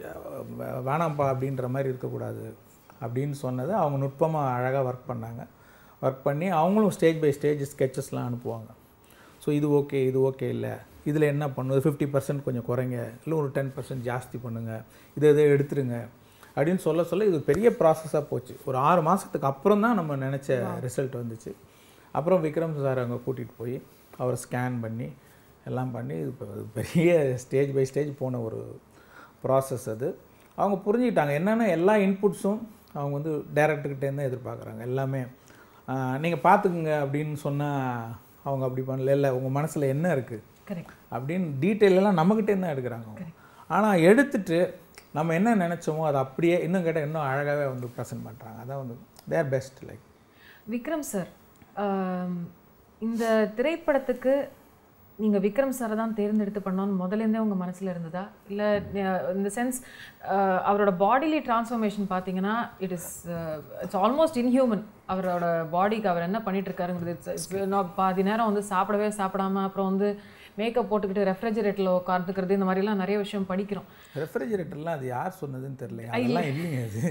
அஹ், வேணாம்ப்பா அப்படின்ற மாதிரி இருக்கக்கூடாது அப்படின்னு சொன்னதை அவங்க நுட்பமாக அழகாக ஒர்க் பண்ணாங்க ஒர்க் பண்ணி அவங்களும் ஸ்டேஜ் பை ஸ்டேஜ் ஸ்கெச்சஸ்லாம் அனுப்புவாங்க ஸோ இது ஓகே இது ஓகே இல்லை இதில் என்ன பண்ணுது ஃபிஃப்டி பர்சன்ட் கொஞ்சம் குறைங்க இல்லை ஒரு டென் பர்சன்ட் ஜாஸ்தி பண்ணுங்கள் இதை இதை எடுத்துருங்க அப்படின்னு சொல்ல சொல்ல இது பெரிய ப்ராசஸாக போச்சு ஒரு ஆறு மாதத்துக்கு அப்புறம் தான் நம்ம நினச்ச ரிசல்ட் வந்துச்சு அப்புறம் விக்ரம் சார் அங்கே கூட்டிகிட்டு போய் அவரை ஸ்கேன் பண்ணி எல்லாம் பண்ணி இது பெ- பெரிய ஸ்டேஜ் பை ஸ்டேஜ் போன ஒரு ப்ராசஸ் அது அவங்க புரிஞ்சுக்கிட்டாங்க என்னென்ன எல்லா இன்புட்ஸும் அவங்க வந்து டேரக்டர்கிட்டேருந்து எதிர்பார்க்குறாங்க எல்லாமே நீங்கள் பார்த்துக்குங்க அப்படின்னு சொன்னால் அவங்க அப்படி பண்ணல இல்லை உங்கள் மனசில் என்ன இருக்குது கரெக்ட் அப்படின்னு டீட்டெயில் எல்லாம் நம்மக்கிட்டே தான் எடுக்கிறாங்க அவங்க ஆனால் எடுத்துட்டு நம்ம என்ன நினச்சோமோ அதை அப்படியே இன்னும் கேட்டால் இன்னும் அழகாகவே வந்து ப்ரெசென்ட் பண்ணுறாங்க அதான் வந்து their best like Vikram sir ஆம், இந்த திரைப்படத்துக்கு நீங்க விக்ரம் சாரை தான் தேர்ந்தெடுத்து பண்ணோன்னு முதலேருந்தே உங்க மனசுல இருந்ததா இல்ல இந்த சென்ஸ் அவரோட பாடிலி டிரான்ஸ்ஃபர்மேஷன் பார்த்தீங்கன்னா it is it's almost inhuman அவரோட பாடிக்கு அவர் என்ன பண்ணிட்டு இருக்காருங்கிறது இட்ஸ் இட்ஸ் பாதி நேரம் வந்து சாப்பிடவே சாப்பிடாம அப்புறம் வந்து மேக்கப் போட்டுக்கிட்டு ரெஃப்ரிஜரேட்டரில் உட்காந்துக்கிறது இந்த மாதிரிலாம் நிறைய விஷயம் படிக்கிறோம் ரெஃப்ரிஜரேட்டர்லாம் அது யார் சொன்னதுன்னு தெரியல அதெல்லாம் இல்லைங்க அது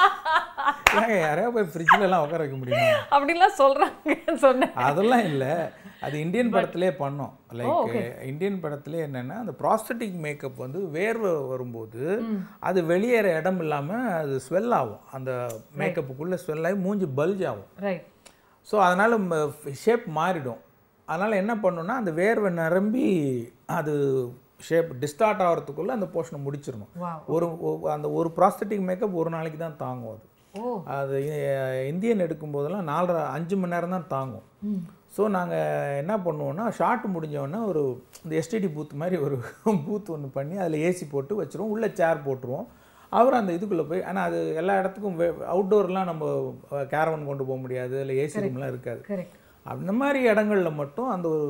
ஏங்க யாரையா போய் ஃப்ரிட்ஜிலலாம் உட்கார வைக்க முடியுமா அப்படின்லாம் சொல்றாங்கன்னு சொன்னேன் அதெல்லாம் இல்லை அது இந்தியன் படத்திலே பண்ணோம் லைக் இந்தியன் படத்திலே என்னன்னா அந்த ப்ராஸ்தட்டிக் மேக்கப் வந்து வேர்வை வரும்போது அது வெளியேற இடம் இல்லாமல் அது ஸ்வெல் ஆகும் அந்த மேக்கப்புக்குள்ளே ஸ்வெல் ஆகி மூஞ்சி பல்ஜ் ஆகும் ரைட் ஸோ அதனால் ஷேப் மாறிடும் அதனால் என்ன பண்ணுன்னா அந்த வேர்வை நிரம்பி அது ஷேப் டிஸ்டார்ட் ஆகிறதுக்குள்ளே அந்த போர்ஷனை முடிச்சிடணும் Wow. ஒரு ஒ- அந்த ஒரு ப்ராஸ்தட்டிக் மேக்கப் ஒரு நாளைக்கு தான் தாங்கும் அது ஓ அது இ- இந்தியன் எடுக்கும்போதெல்லாம் நாலரை அஞ்சு மணி நேரம் தான் தாங்கும் ஸோ நாங்கள் என்ன பண்ணுவோம்னா ஷார்ட் முடிஞ்சோடனே ஒரு இந்த எஸ்டிடி பூத் மாதிரி ஒரு பூத் ஒன்று பண்ணி அதில் ஏசி போட்டு வச்சுருவோம் உள்ளே சேர் போட்டுருவோம் அவர் அந்த இதுக்குள்ளே போய் ஆனால் அது எல்லா இடத்துக்கும் அவுட்டோர்லாம் நம்ம கேரவன் கொண்டு போக முடியாது இல்லை ஏசி ரூம்லாம் இருக்காது கரெக்ட் அந்த மாதிரி இடங்கள்ல மட்டும் அந்த ஒரு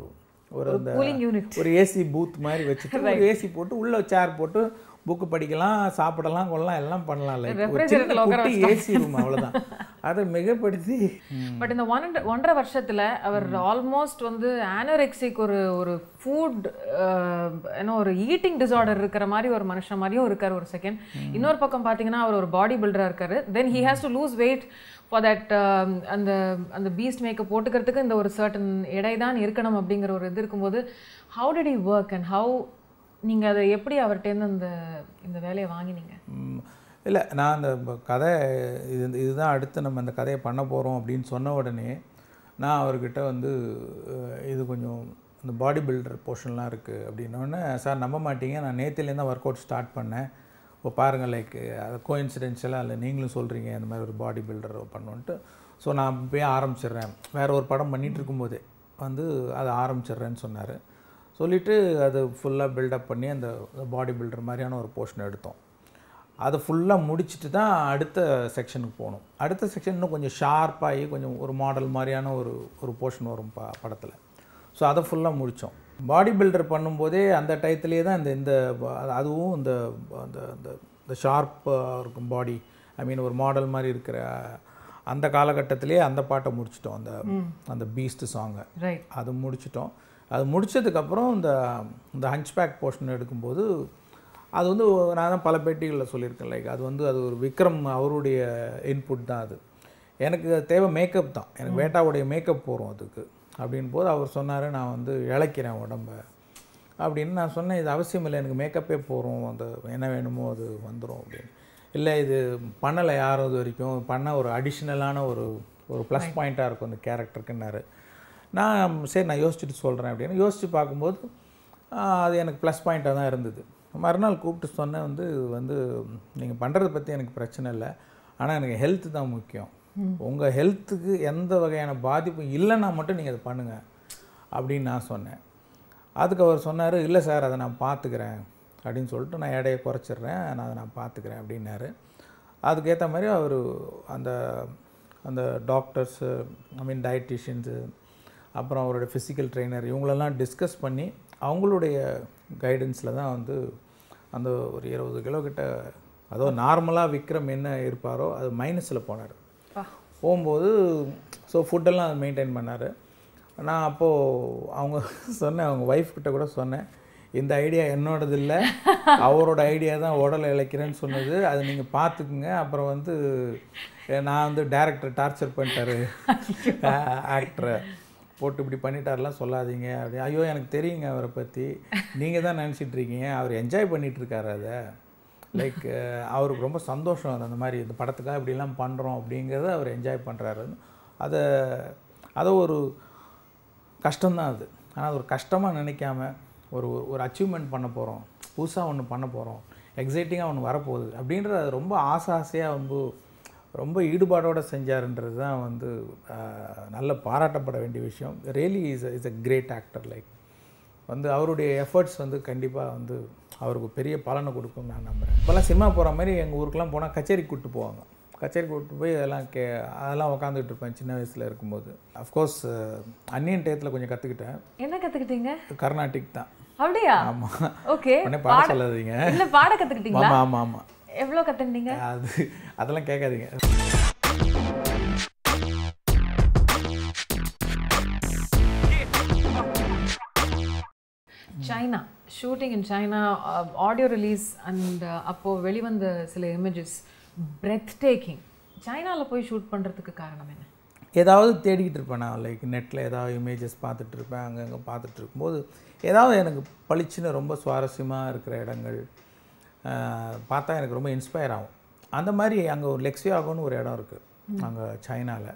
ஒரு அந்த கூலிங் யூனிட் ஒரு ஏசி பூத் மாதிரி வச்சுட்டு ஒரு ஏசி போட்டு உள்ள சேர் போட்டு புக்கு படிக்கலாம் சாப்பிடலாம் கொள்ளலாம் எல்லாம் பண்ணலாம் லைக் ஒரு Refrigerator சின்ன ல உட்கார குட்டி ஏசி ரூம் அவ்வளவுதான் அதை மிகப்படுத்தி பட் இந்த ஒன்றரை ஒன்றரை வருஷத்துல அவர் ஆல்மோஸ்ட் வந்து ஆனோரெக்சிக் ஒரு ஒரு ஃபுட் ஏன்னா ஒரு ஈட்டிங் டிசார்டர் இருக்கிற மாதிரி ஒரு மனுஷன் மாதிரியும் இருக்கார் ஒரு செகண்ட் இன்னொரு பக்கம் பார்த்தீங்கன்னா அவர் ஒரு பாடி பில்டராக இருக்காரு then he has to lose weight for that அந்த அந்த பீஸ்ட் மேக்கப் போட்டுக்கிறதுக்கு இந்த ஒரு சர்டன் எடை தான் இருக்கணும் அப்படிங்கிற ஒரு இது இருக்கும்போது how did he work and how நீங்க அதை எப்படி அவர்கிட்டேருந்து இந்த இந்த வேலையை வாங்கினீங்க இல்லை நான் அந்த ப- கதை இது இதுதான் அடுத்து நம்ம அந்த கதையை பண்ண போகிறோம் அப்படின்னு சொன்ன உடனே நான் அவர்கிட்ட வந்து அஹ், இது கொஞ்சம் இந்த பாடி பில்டர் போர்ஷன்லாம் இருக்குது அப்படின்னோடனே சார் நம்ப மாட்டீங்க நான் நேற்றுலேருந்து தான் ஒர்க் அவுட் ஸ்டார்ட் பண்ணேன் இப்போ பாருங்கள் லைக் அது கோயின்சிடென்ஷியலாக இல்லை நீங்களும் சொல்கிறீங்க இந்த மாதிரி ஒரு பாடி பில்டர் பண்ணுன்ட்டு ஸோ நான் போய் ஆரம்பிச்சிடுறேன் வேற ஒரு படம் பண்ணிகிட்டு இருக்கும்போதே வந்து அதை ஆரம்பிச்சிடுறேன்னு சொன்னார் சொல்லிவிட்டு அது ஃபுல்லாக பில்டப் பண்ணி அந்த பாடி பில்டர் மாதிரியான ஒரு போர்ஷன் எடுத்தோம் அதை ஃபுல்லாக முடிச்சுட்டு தான் அடுத்த செக்ஷனுக்கு போகணும் அடுத்த செக்ஷன் இன்னும் கொஞ்சம் ஷார்ப்பாகி கொஞ்சம் ஒரு மாடல் மாதிரியான ஒரு ஒரு போர்ஷன் வரும் ப படத்தில் ஸோ அதை ஃபுல்லாக முடித்தோம் பாடி பில்டர் பண்ணும்போதே அந்த டயத்துலேயே தான் இந்த இந்த ப- அதுவும் இந்த அந்த அந்த இந்த ஷார்ப்பாக இருக்கும் பாடி ஐ மீன் ஒரு மாடல் மாதிரி இருக்கிற அந்த காலகட்டத்திலே அந்த பாட்டை முடிச்சிட்டோம் அந்த அந்த பீஸ்ட் சாங்கை ரைட் அது முடிச்சிட்டோம் அது முடிச்சதுக்கப்புறம் இந்த இந்த ஹன்ச்பேக் போர்ஷன் எடுக்கும்போது அது வந்து நான் தான் பல பேட்டிகளில் சொல்லியிருக்கேன் லைக் அது வந்து அது ஒரு விக்ரம் அவருடைய இன்புட் தான் அது எனக்கு அது தேவை மேக்கப் தான் எனக்கு வேட்டாவுடைய மேக்கப் போகிறோம் அதுக்கு அப்படின் போது அவர் சொன்னார் நான் வந்து இழைக்கிறேன் உடம்ப அப்படின்னு நான் சொன்னேன் இது அவசியம் இல்லை எனக்கு மேக்கப்பே போகிறோம் அந்த என்ன வேணுமோ அது வந்துடும் அப்படின்னு இல்லை இது பண்ணலை யாரும் இது வரைக்கும் பண்ண ஒரு அடிஷ்னலான ஒரு ஒரு ப்ளஸ் பாயிண்ட்டாக இருக்கும் அந்த கேரக்டருக்குன்னாரு நான் சரி நான் யோசிச்சுட்டு சொல்கிறேன் அப்படின்னு யோசித்து பார்க்கும்போது ஆஹ், அது எனக்கு ப்ளஸ் பாயிண்ட்டாக தான் இருந்தது மறுநாள் கூப்பிட்டு சொன்னேன் வந்து இது வந்து நீங்கள் பண்ணுறதை பற்றி எனக்கு பிரச்சனை இல்லை ஆனால் எனக்கு ஹெல்த் தான் முக்கியம் உங்கள் ஹெல்த்துக்கு எந்த வகையான பாதிப்பும் இல்லைன்னா மட்டும் நீங்கள் அதை பண்ணுங்கள் அப்படின்னு நான் சொன்னேன் அதுக்கு அவர் சொன்னார் இல்லை சார் அதை நான் பார்த்துக்கிறேன் அப்படின்னு சொல்லிட்டு நான் எடையை குறைச்சிடுறேன் நான் அதை நான் பார்த்துக்கிறேன் அப்படின்னாரு அதுக்கேற்ற மாதிரி அவர் அந்த அந்த டாக்டர்ஸு ஐ மீன் டயட்டிஷியன்ஸு அப்புறம் அவரோட ஃபிசிக்கல் ட்ரெயினர் இவங்களெல்லாம் டிஸ்கஸ் பண்ணி அவங்களுடைய கைடன்ஸில் தான் வந்து அந்த ஒரு இருபது கிலோ கிட்ட அதோ நார்மலாக விக்ரம் என்ன இருப்பாரோ அது மைனஸில் போனார் போகும்போது ஸோ ஃபுட்டெல்லாம் அது மெயின்டைன் பண்ணார் நான் அப்போது அவங்க சொன்னேன் அவங்க ஒய்ஃப் கிட்ட கூட சொன்னேன் இந்த ஐடியா என்னோடது இல்லை அவரோட ஐடியா தான் உடலை இழைக்கிறேன்னு சொன்னது அது நீங்கள் பார்த்துக்குங்க அப்புறம் வந்து அஹ், நான் வந்து டேரக்டர் டார்ச்சர் பண்ணிட்டாரு ஆக்டரை போட்டு இப்படி பண்ணிட்டாருலாம் சொல்லாதீங்க அப்படி ஐயோ எனக்கு தெரியுங்க அவரை பற்றி நீங்கள் தான் நினச்சிட்டு இருக்கீங்க அவர் என்ஜாய் பண்ணிட்டு இருக்காரு அதை லைக் அவருக்கு ரொம்ப சந்தோஷம் அது அந்த மாதிரி இந்த படத்துக்காக இப்படிலாம் பண்ணுறோம் அப்படிங்கிறத அவர் என்ஜாய் பண்ணுறாருன்னு அதை அதை ஒரு கஷ்டம்தான் அது ஆனால் அது ஒரு கஷ்டமாக நினைக்காம ஒரு ஒரு அச்சீவ்மெண்ட் பண்ண போகிறோம் புதுசாக ஒன்று பண்ண போகிறோம் எக்ஸைட்டிங்காக ஒன்று வரப்போகுது அப்படின்றது அது ரொம்ப ஆசை ஆசையாக வந்து ரொம்ப ஈடுபாடோடு செஞ்சாருன்றது தான் வந்து ஆஹ், நல்ல பாராட்டப்பட வேண்டிய விஷயம் really is is a great actor like வந்து அவருடைய எஃபர்ட்ஸ் வந்து கண்டிப்பாக வந்து அவருக்கு பெரிய பலனை கொடுக்கும்னு நான் நம்புகிறேன் இப்போல்லாம் சினிமா போகிற மாதிரி எங்கள் ஊருக்கெலாம் போனால் கச்சேரி கூப்பிட்டு போவாங்க கச்சேரி கூப்பிட்டு போய் அதெல்லாம் கே அதெல்லாம் உக்காந்துட்டு இருப்பேன் சின்ன வயசில் இருக்கும்போது அஃப்கோர்ஸ் அந்நியன் டயத்தில் கொஞ்சம் கற்றுக்கிட்டேன் என்ன கத்துக்கிட்டீங்க கர்நாடிக் தான் அப்படியா ஆமாம் ஓகே உடனே பாட சொல்லாதீங்க இல்ல பாட கத்துக்கிட்டீங்களா ஆமாம் ஆமாம் ஆமாம் எவ்வளவு கத்துக்கிட்டீங்க அது அதெல்லாம் கேட்காதீங்க China shooting in China audio release and அப்போது வெளிவந்த சில இமேஜஸ் பிரெத் டேக்கிங் சைனாவில் போய் ஷூட் பண்ணுறதுக்கு காரணம் என்ன ஏதாவது தேடிக்கிட்டு இருப்பேன் நான் லைக் நெட்டில் ஏதாவது இமேஜஸ் பார்த்துட்டு இருப்பேன் அங்கங்கே பார்த்துட்டு இருக்கும்போது ஏதாவது எனக்கு பளிச்சுன்னு ரொம்ப சுவாரஸ்யமாக இருக்கிற இடங்கள் ஆஹ், பார்த்தா எனக்கு ரொம்ப இன்ஸ்பயர் ஆகும் அந்த மாதிரி அங்கே ஒரு லெக்ஸியாகோன்னு ஒரு இடம் இருக்குது அங்கே சைனாவில்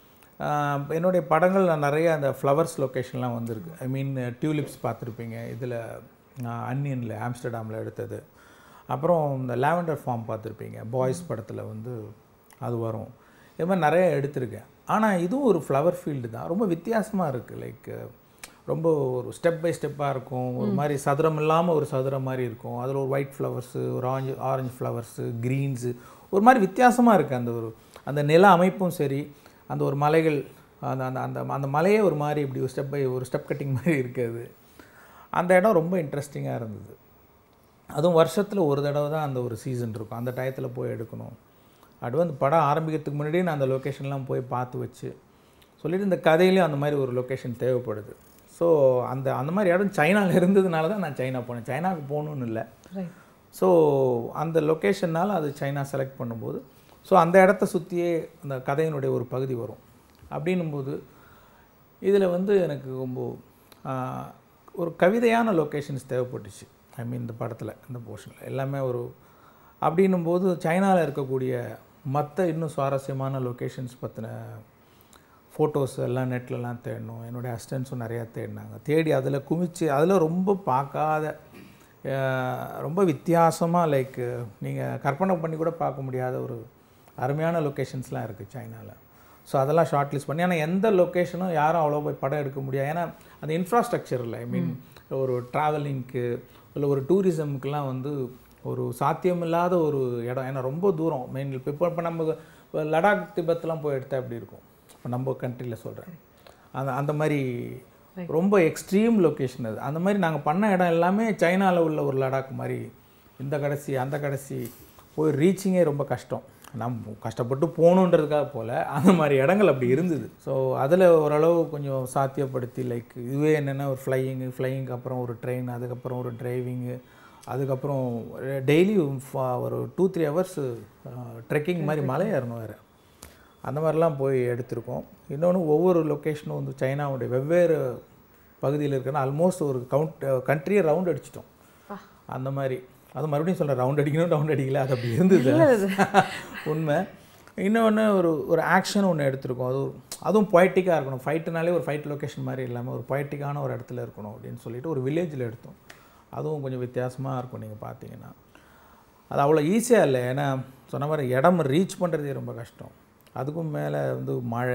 என்னுடைய படங்கள் நான் நிறைய அந்த ஃப்ளவர்ஸ் லொக்கேஷன்லாம் வந்திருக்கு ஐ மீன் டியூலிப்ஸ் பார்த்துருப்பீங்க இதில் அன்னியனில் ஆம்ஸ்டர்டாமில் எடுத்தது அப்புறம் இந்த லாவெண்டர் ஃபார்ம் பார்த்துருப்பீங்க பாய்ஸ் படத்தில் வந்து அது வரும் இது மாதிரி நிறைய எடுத்திருக்கேன் ஆனால் இதுவும் ஒரு ஃப்ளவர் ஃபீல்டு தான் ரொம்ப வித்தியாசமாக இருக்குது லைக் ரொம்ப ஒரு ஸ்டெப் பை ஸ்டெப்பாக இருக்கும் ஒரு மாதிரி சதுரம் இல்லாமல் ஒரு சதுரம் மாதிரி இருக்கும் அதில் ஒரு ஒயிட் ஃப்ளவர்ஸு ஒரு ஆரஞ்சு ஆரஞ்சு ஃப்ளவர்ஸு க்ரீன்ஸு ஒரு மாதிரி வித்தியாசமாக இருக்குது அந்த ஒரு அந்த நில அமைப்பும் சரி அந்த ஒரு மலைகள் அந்த அந்த அந்த அந்த மலையே ஒரு மாதிரி இப்படி ஒரு ஸ்டெப் பை ஒரு ஸ்டெப் கட்டிங் மாதிரி இருக்குது அந்த இடம் ரொம்ப இன்ட்ரெஸ்டிங்காக இருந்தது அதுவும் வருஷத்தில் ஒரு தடவை தான் அந்த ஒரு சீசன் இருக்கும் அந்த டயத்தில் போய் எடுக்கணும் அது வந்து படம் ஆரம்பிக்கிறதுக்கு முன்னாடியே நான் அந்த லொக்கேஷன்லாம் போய் பார்த்து வச்சு சொல்லிட்டு இந்த கதையிலையும் அந்த மாதிரி ஒரு லொக்கேஷன் தேவைப்படுது ஸோ அந்த அந்த மாதிரி இடம் சைனாவில் இருந்ததுனால தான் நான் சைனா போனேன் சைனாவுக்கு போகணுன்னு இல்லை ரைட் ஸோ அந்த லொக்கேஷன்னால் அது சைனா செலக்ட் பண்ணும்போது ஸோ அந்த இடத்த சுற்றியே அந்த கதையினுடைய ஒரு பகுதி வரும் அப்படின்னும்போது இதில் வந்து எனக்கு ரொம்ப ஆஹ், ஒரு கவிதையான லொக்கேஷன்ஸ் தேவைப்பட்டுச்சு ஐ மீன் இந்த படத்தில் இந்த போர்ஷனில் எல்லாமே ஒரு அப்படின்னும்போது சைனாவில் இருக்கக்கூடிய மற்ற இன்னும் சுவாரஸ்யமான லொக்கேஷன்ஸ் பற்றின ஃபோட்டோஸ் எல்லாம் நெட்லலாம் தேடணும் என்னுடைய அசிஸ்டன்ஸும் நிறையா தேடினாங்க தேடி அதில் குமிச்சு அதில் ரொம்ப பார்க்காத அஹ், ரொம்ப வித்தியாசமாக லைக் நீங்கள் கற்பனை பண்ணி கூட பார்க்க முடியாத ஒரு அருமையான லொக்கேஷன்ஸ்லாம் இருக்குது சைனாவில் ஸோ அதெல்லாம் ஷார்ட் லிஸ்ட் பண்ணி ஆனால் எந்த லொக்கேஷனும் யாரும் அவ்வளோ போய் படம் எடுக்க முடியாது ஏன்னா அந்த இன்ஃப்ராஸ்ட்ரக்சர் இல்லை ஐ மீன் ஒரு ட்ராவலிங்க்கு இல்லை ஒரு டூரிசம்க்கெலாம் வந்து ஒரு சாத்தியமில்லாத ஒரு இடம் ஏன்னா ரொம்ப தூரம் மெயின் இப்போ இப்போ நம்ம இப்போ லடாக் திபெத்லாம் போய் எடுத்தால் எப்படி இருக்கும் இப்போ நம்ம கண்ட்ரியில் சொல்கிறேன் அந்த அந்த மாதிரி ரொம்ப எக்ஸ்ட்ரீம் லொக்கேஷன் அது அந்த மாதிரி நாங்கள் பண்ண இடம் எல்லாமே சைனாவில் உள்ள ஒரு லடாக் மாதிரி இந்த கடைசி அந்த கடைசி போய் ரீச்சிங்கே ரொம்ப கஷ்டம் நம்ம கஷ்டப்பட்டு போகணுன்றதுக்காக போல் அந்த மாதிரி இடங்கள் அப்படி இருந்தது ஸோ அதில் ஓரளவு கொஞ்சம் சாத்தியப்படுத்தி லைக் இதுவே என்னென்னா ஒரு ஃப்ளையிங்கு ஃப்ளையிங்க்கு அப்புறம் ஒரு ட்ரெயின் அதுக்கப்புறம் ஒரு டிரைவிங்கு அதுக்கப்புறம் டெய்லி ஒரு டூ த்ரீ ஹவர்ஸ் ட்ரெக்கிங் மாதிரி மலை ஏறணும் வேறு அந்த மாதிரிலாம் போய் எடுத்திருக்கோம் இன்னொன்று ஒவ்வொரு லொக்கேஷனும் வந்து சைனாவுடைய வெவ்வேறு பகுதியில் இருக்கிற ஆல்மோஸ்ட் ஒரு கவுண்ட் கண்ட்ரியை ரவுண்ட் அடிச்சிட்டோம் அந்த மாதிரி அது மறுபடியும் சொல்கிறேன் ரவுண்ட் அடிக்கணும் ரவுண்ட் அடிக்கல அது அப்படி இருந்தது உண்மை இன்னொன்று ஒரு ஒரு ஆக்ஷன் ஒன்று எடுத்திருக்கோம் அது ஒரு- அதுவும் பொயட்டிக்காக இருக்கணும் ஃபைட்டுனாலே ஒரு ஃபைட் லொக்கேஷன் மாதிரி இல்லாமல் ஒரு பொயட்டிக்கான ஒரு இடத்துல இருக்கணும் அப்படின்னு சொல்லிட்டு ஒரு வில்லேஜில் எடுத்தோம் அதுவும் கொஞ்சம் வித்தியாசமாக இருக்கும் நீங்கள் பார்த்தீங்கன்னா அது அவ்வளோ ஈஸியாக இல்லை ஏன்னா சொன்ன மாதிரி இடம் ரீச் பண்ணுறதே ரொம்ப கஷ்டம் அதுக்கும் மேலே வந்து மழை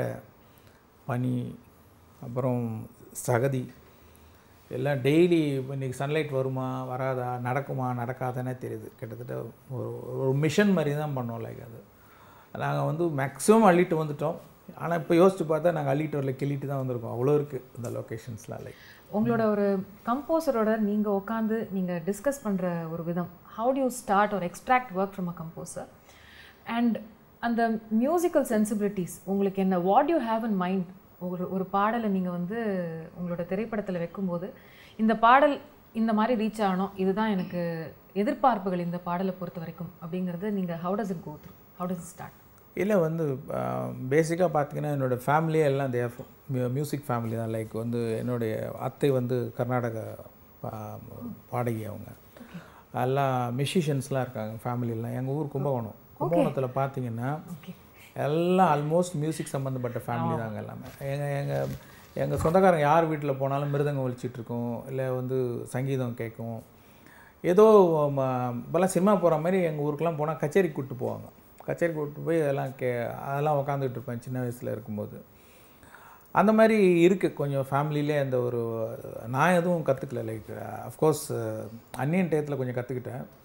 பனி அப்புறம் சகதி எல்லாம் டெய்லி இன்றைக்கி சன்லைட் வருமா வராதா நடக்குமா நடக்காதானே தெரியுது கிட்டத்தட்ட ஒரு ஒரு மிஷன் மாதிரி தான் பண்ணோம் லைக் அது நாங்கள் வந்து மேக்ஸிமம் அள்ளிட்டு வந்துட்டோம் ஆனால் இப்போ யோசிச்சு பார்த்தா நாங்கள் அள்ளிட்டு வரல கிள்ளிட்டு தான் வந்திருக்கோம் அவ்வளோ இருக்குது இந்த லொக்கேஷன்ஸ்லாம் லைக் உங்களோட ஒரு கம்போசரோட நீங்கள் உட்காந்து நீங்கள் டிஸ்கஸ் பண்ணுற ஒரு விதம் ஹவு டு யூ ஸ்டார்ட் ஒரு extract work from a composer and அந்த மியூசிக்கல் சென்சிபிலிட்டிஸ் உங்களுக்கு என்ன what you have in mind ஒரு ஒரு பாடலை நீங்கள் வந்து உங்களோட திரைப்படத்தில் வைக்கும்போது இந்த பாடல் இந்த மாதிரி ரீச் ஆகணும் இதுதான் எனக்கு எதிர்பார்ப்புகள் இந்த பாடலை பொறுத்த வரைக்கும் அப்படிங்கிறது நீங்கள் how does it go through how does it start இல்லை வந்து பேசிக்காக பார்த்தீங்கன்னா என்னோடய ஃபேமிலியே எல்லாம் தே மியூசிக் ஃபேமிலி தான் லைக் வந்து என்னுடைய அத்தை வந்து கர்நாடக பா- பாடகி அவங்க எல்லாம் மியூசிஷியன்ஸ்லாம் இருக்காங்க ஃபேமிலியெல்லாம் எங்கள் ஊர் கும்பகோணம் கும்பகோணத்தில் பார்த்தீங்கன்னா எல்லாம் ஆல்மோஸ்ட் மியூசிக் சம்மந்தப்பட்ட ஃபேமிலி தாங்க எல்லாமே எங்கள் எங்கள் எங்கள் சொந்தக்காரங்க யார் வீட்டில் போனாலும் மிருதங்கம் ஒலிச்சிட்டு இருக்கோம் இல்லை வந்து சங்கீதம் கேட்கும் ஏதோ ம, இப்போல்லாம் சினிமா போகிற மாதிரி எங்கள் ஊருக்கெலாம் போனால் கச்சேரி கூப்பிட்டு போவாங்க கச்சேரி கூப்பிட்டு போய் அதெல்லாம் கே அதெல்லாம் உக்காந்துட்டு இருப்பேன் சின்ன வயசில் இருக்கும்போது அந்த மாதிரி இருக்குது கொஞ்சம் ஃபேமிலியிலே அந்த ஒரு நான் எதுவும் கற்றுக்கல லைக் அஃப்கோர்ஸ் அன்னியன் டயத்தில் கொஞ்சம் கற்றுக்கிட்டேன்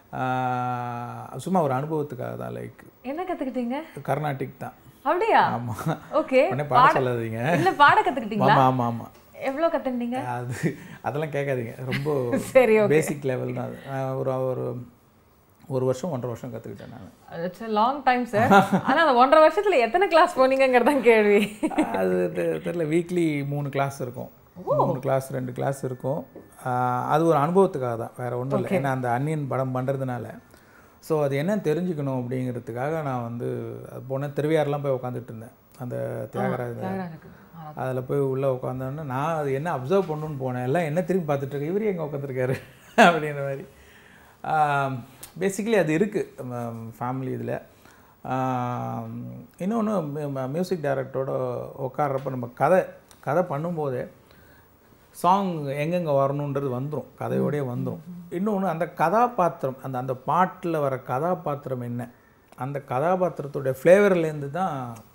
ஆஹ் சும்மா ஒரு அனுபவத்துக்காக தான் லைக் என்ன கத்துக்கிட்டீங்க கர்நாடிக் தான் அப்படியா ஆமாம் ஓகே உடனே பாட சொல்லாதீங்க இல்ல பாட கத்துக்கிட்டீங்களா ஆமாம் ஆமாம் ஆமாம் எவ்வளவு கத்துக்கிட்டீங்க அது அதெல்லாம் கேட்காதீங்க ரொம்ப சரி, okay. பேசிக் லெவல் தான் அது நான் ஒரு ஒரு ஒரு வருஷம் ஒன்றரை வருஷம் கற்றுக்கிட்டேன் நான் இட்ஸ் லாங் டைம் சார் ஆனா அந்த ஒன்றரை வருஷத்துல எத்தனை கிளாஸ் போனீங்கங்கிறது தான் கேள்வி அது தெ- தெரியல வீக்லி மூணு கிளாஸ் இருக்கும் மூணு கிளாஸ் ரெண்டு கிளாஸ் இருக்கும் ஆஹ் அது ஒரு அனுபவத்துக்காக தான் வேறு ஒன்றும் இல்லை ஏன்னா அந்த அன்னியன் படம் பண்ணுறதுனால ஸோ அது என்னன்னு தெரிஞ்சுக்கணும் அப்படிங்கிறதுக்காக நான் வந்து அது போனேன் திருவையாறுலாம் போய் உட்காந்துட்டு இருந்தேன் அந்த தியாகராஜ அதில் போய் உள்ளே உட்காந்தோன்னே நான் அது என்ன அப்சர்வ் பண்ணணும்னு போனேன் எல்லாம் என்ன திரும்பி பார்த்துட்டு இருக்கு இவரு எங்கே உட்காந்துருக்காரு அப்படின்ற மாதிரி பேசிக்கலி அது இருக்குது ஃபேமிலி இதில் இன்னொன்று மியூசிக் டைரக்டரோட உட்கார்றப்ப நம்ம கதை கதை பண்ணும்போதே சாங் எங்கெங்கே வரணுன்றது வந்துடும் கதையோடயே வந்துடும் இன்னொன்று அந்த கதாபாத்திரம் அந்த அந்த பாட்டில் வர கதாபாத்திரம் என்ன அந்த கதாபாத்திரத்தோடைய ஃப்ளேவர்லேருந்து தான்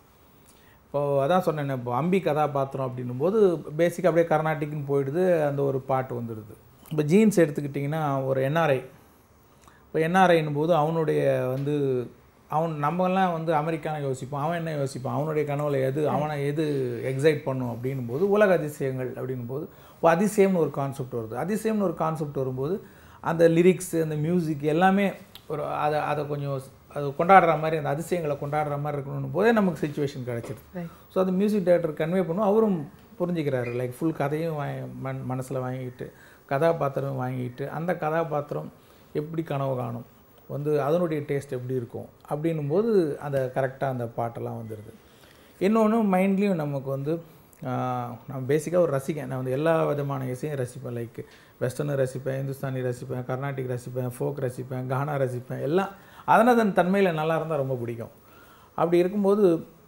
இப்போ அதான் சொன்னேன் இப்போ அம்பி கதாபாத்திரம் அப்படின்னும் போது பேசிக்காக அப்படியே கர்நாடிக்னு போயிடுது அந்த ஒரு பாட்டு வந்துடுது இப்போ ஜீன்ஸ் எடுத்துக்கிட்டிங்கன்னா ஒரு என்ஆர்ஐ இப்போ என்ஆர்ஐன்னும் போது அவனுடைய வந்து அவன் நம்மலாம் வந்து அமெரிக்கான யோசிப்போம் அவன் என்ன யோசிப்பான் அவனுடைய கனவுல எது அவனை எது எக்ஸைட் பண்ணும் அப்படின்னும் போது உலக அதிசயங்கள் அப்படின்னும் போது இப்போ அதிசயம்னு ஒரு கான்செப்ட் வருது அதிசயம்னு ஒரு கான்செப்ட் வரும்போது அந்த லிரிக்ஸ் அந்த மியூசிக் எல்லாமே ஒரு அதை அதை கொஞ்சம் அது கொண்டாடுற மாதிரி அந்த அதிசயங்களை கொண்டாடுற மாதிரி இருக்கணும் போதே நமக்கு சுச்சுவேஷன் கிடச்சிது ஸோ அது மியூசிக் டைரக்டர் கன்வே பண்ணும் அவரும் புரிஞ்சுக்கிறாரு லைக் ஃபுல் கதையும் வாங்கி மன் மனசில் வாங்கிட்டு கதாபாத்திரம் வாங்கிட்டு அந்த கதாபாத்திரம் எப்படி கனவு காணும் வந்து அதனுடைய டேஸ்ட் எப்படி இருக்கும் அப்படின்னும் போது அந்த கரெக்டாக அந்த பாட்டெல்லாம் வந்துடுது இன்னொன்று மைண்ட்லேயும் நமக்கு வந்து ஆஹ், நான் பேசிக்காக ஒரு ரசிகன் நான் வந்து எல்லா விதமான இசையும் ரசிப்பேன் லைக் வெஸ்டர்னு ரசிப்பேன் இந்துஸ்தானி ரசிப்பேன் கர்நாடிக் ரசிப்பேன் ஃபோக் ரசிப்பேன் கானா ரசிப்பேன் எல்லாம் அதனதன் தன்மையில் நல்லா இருந்தால் ரொம்ப பிடிக்கும் அப்படி இருக்கும்போது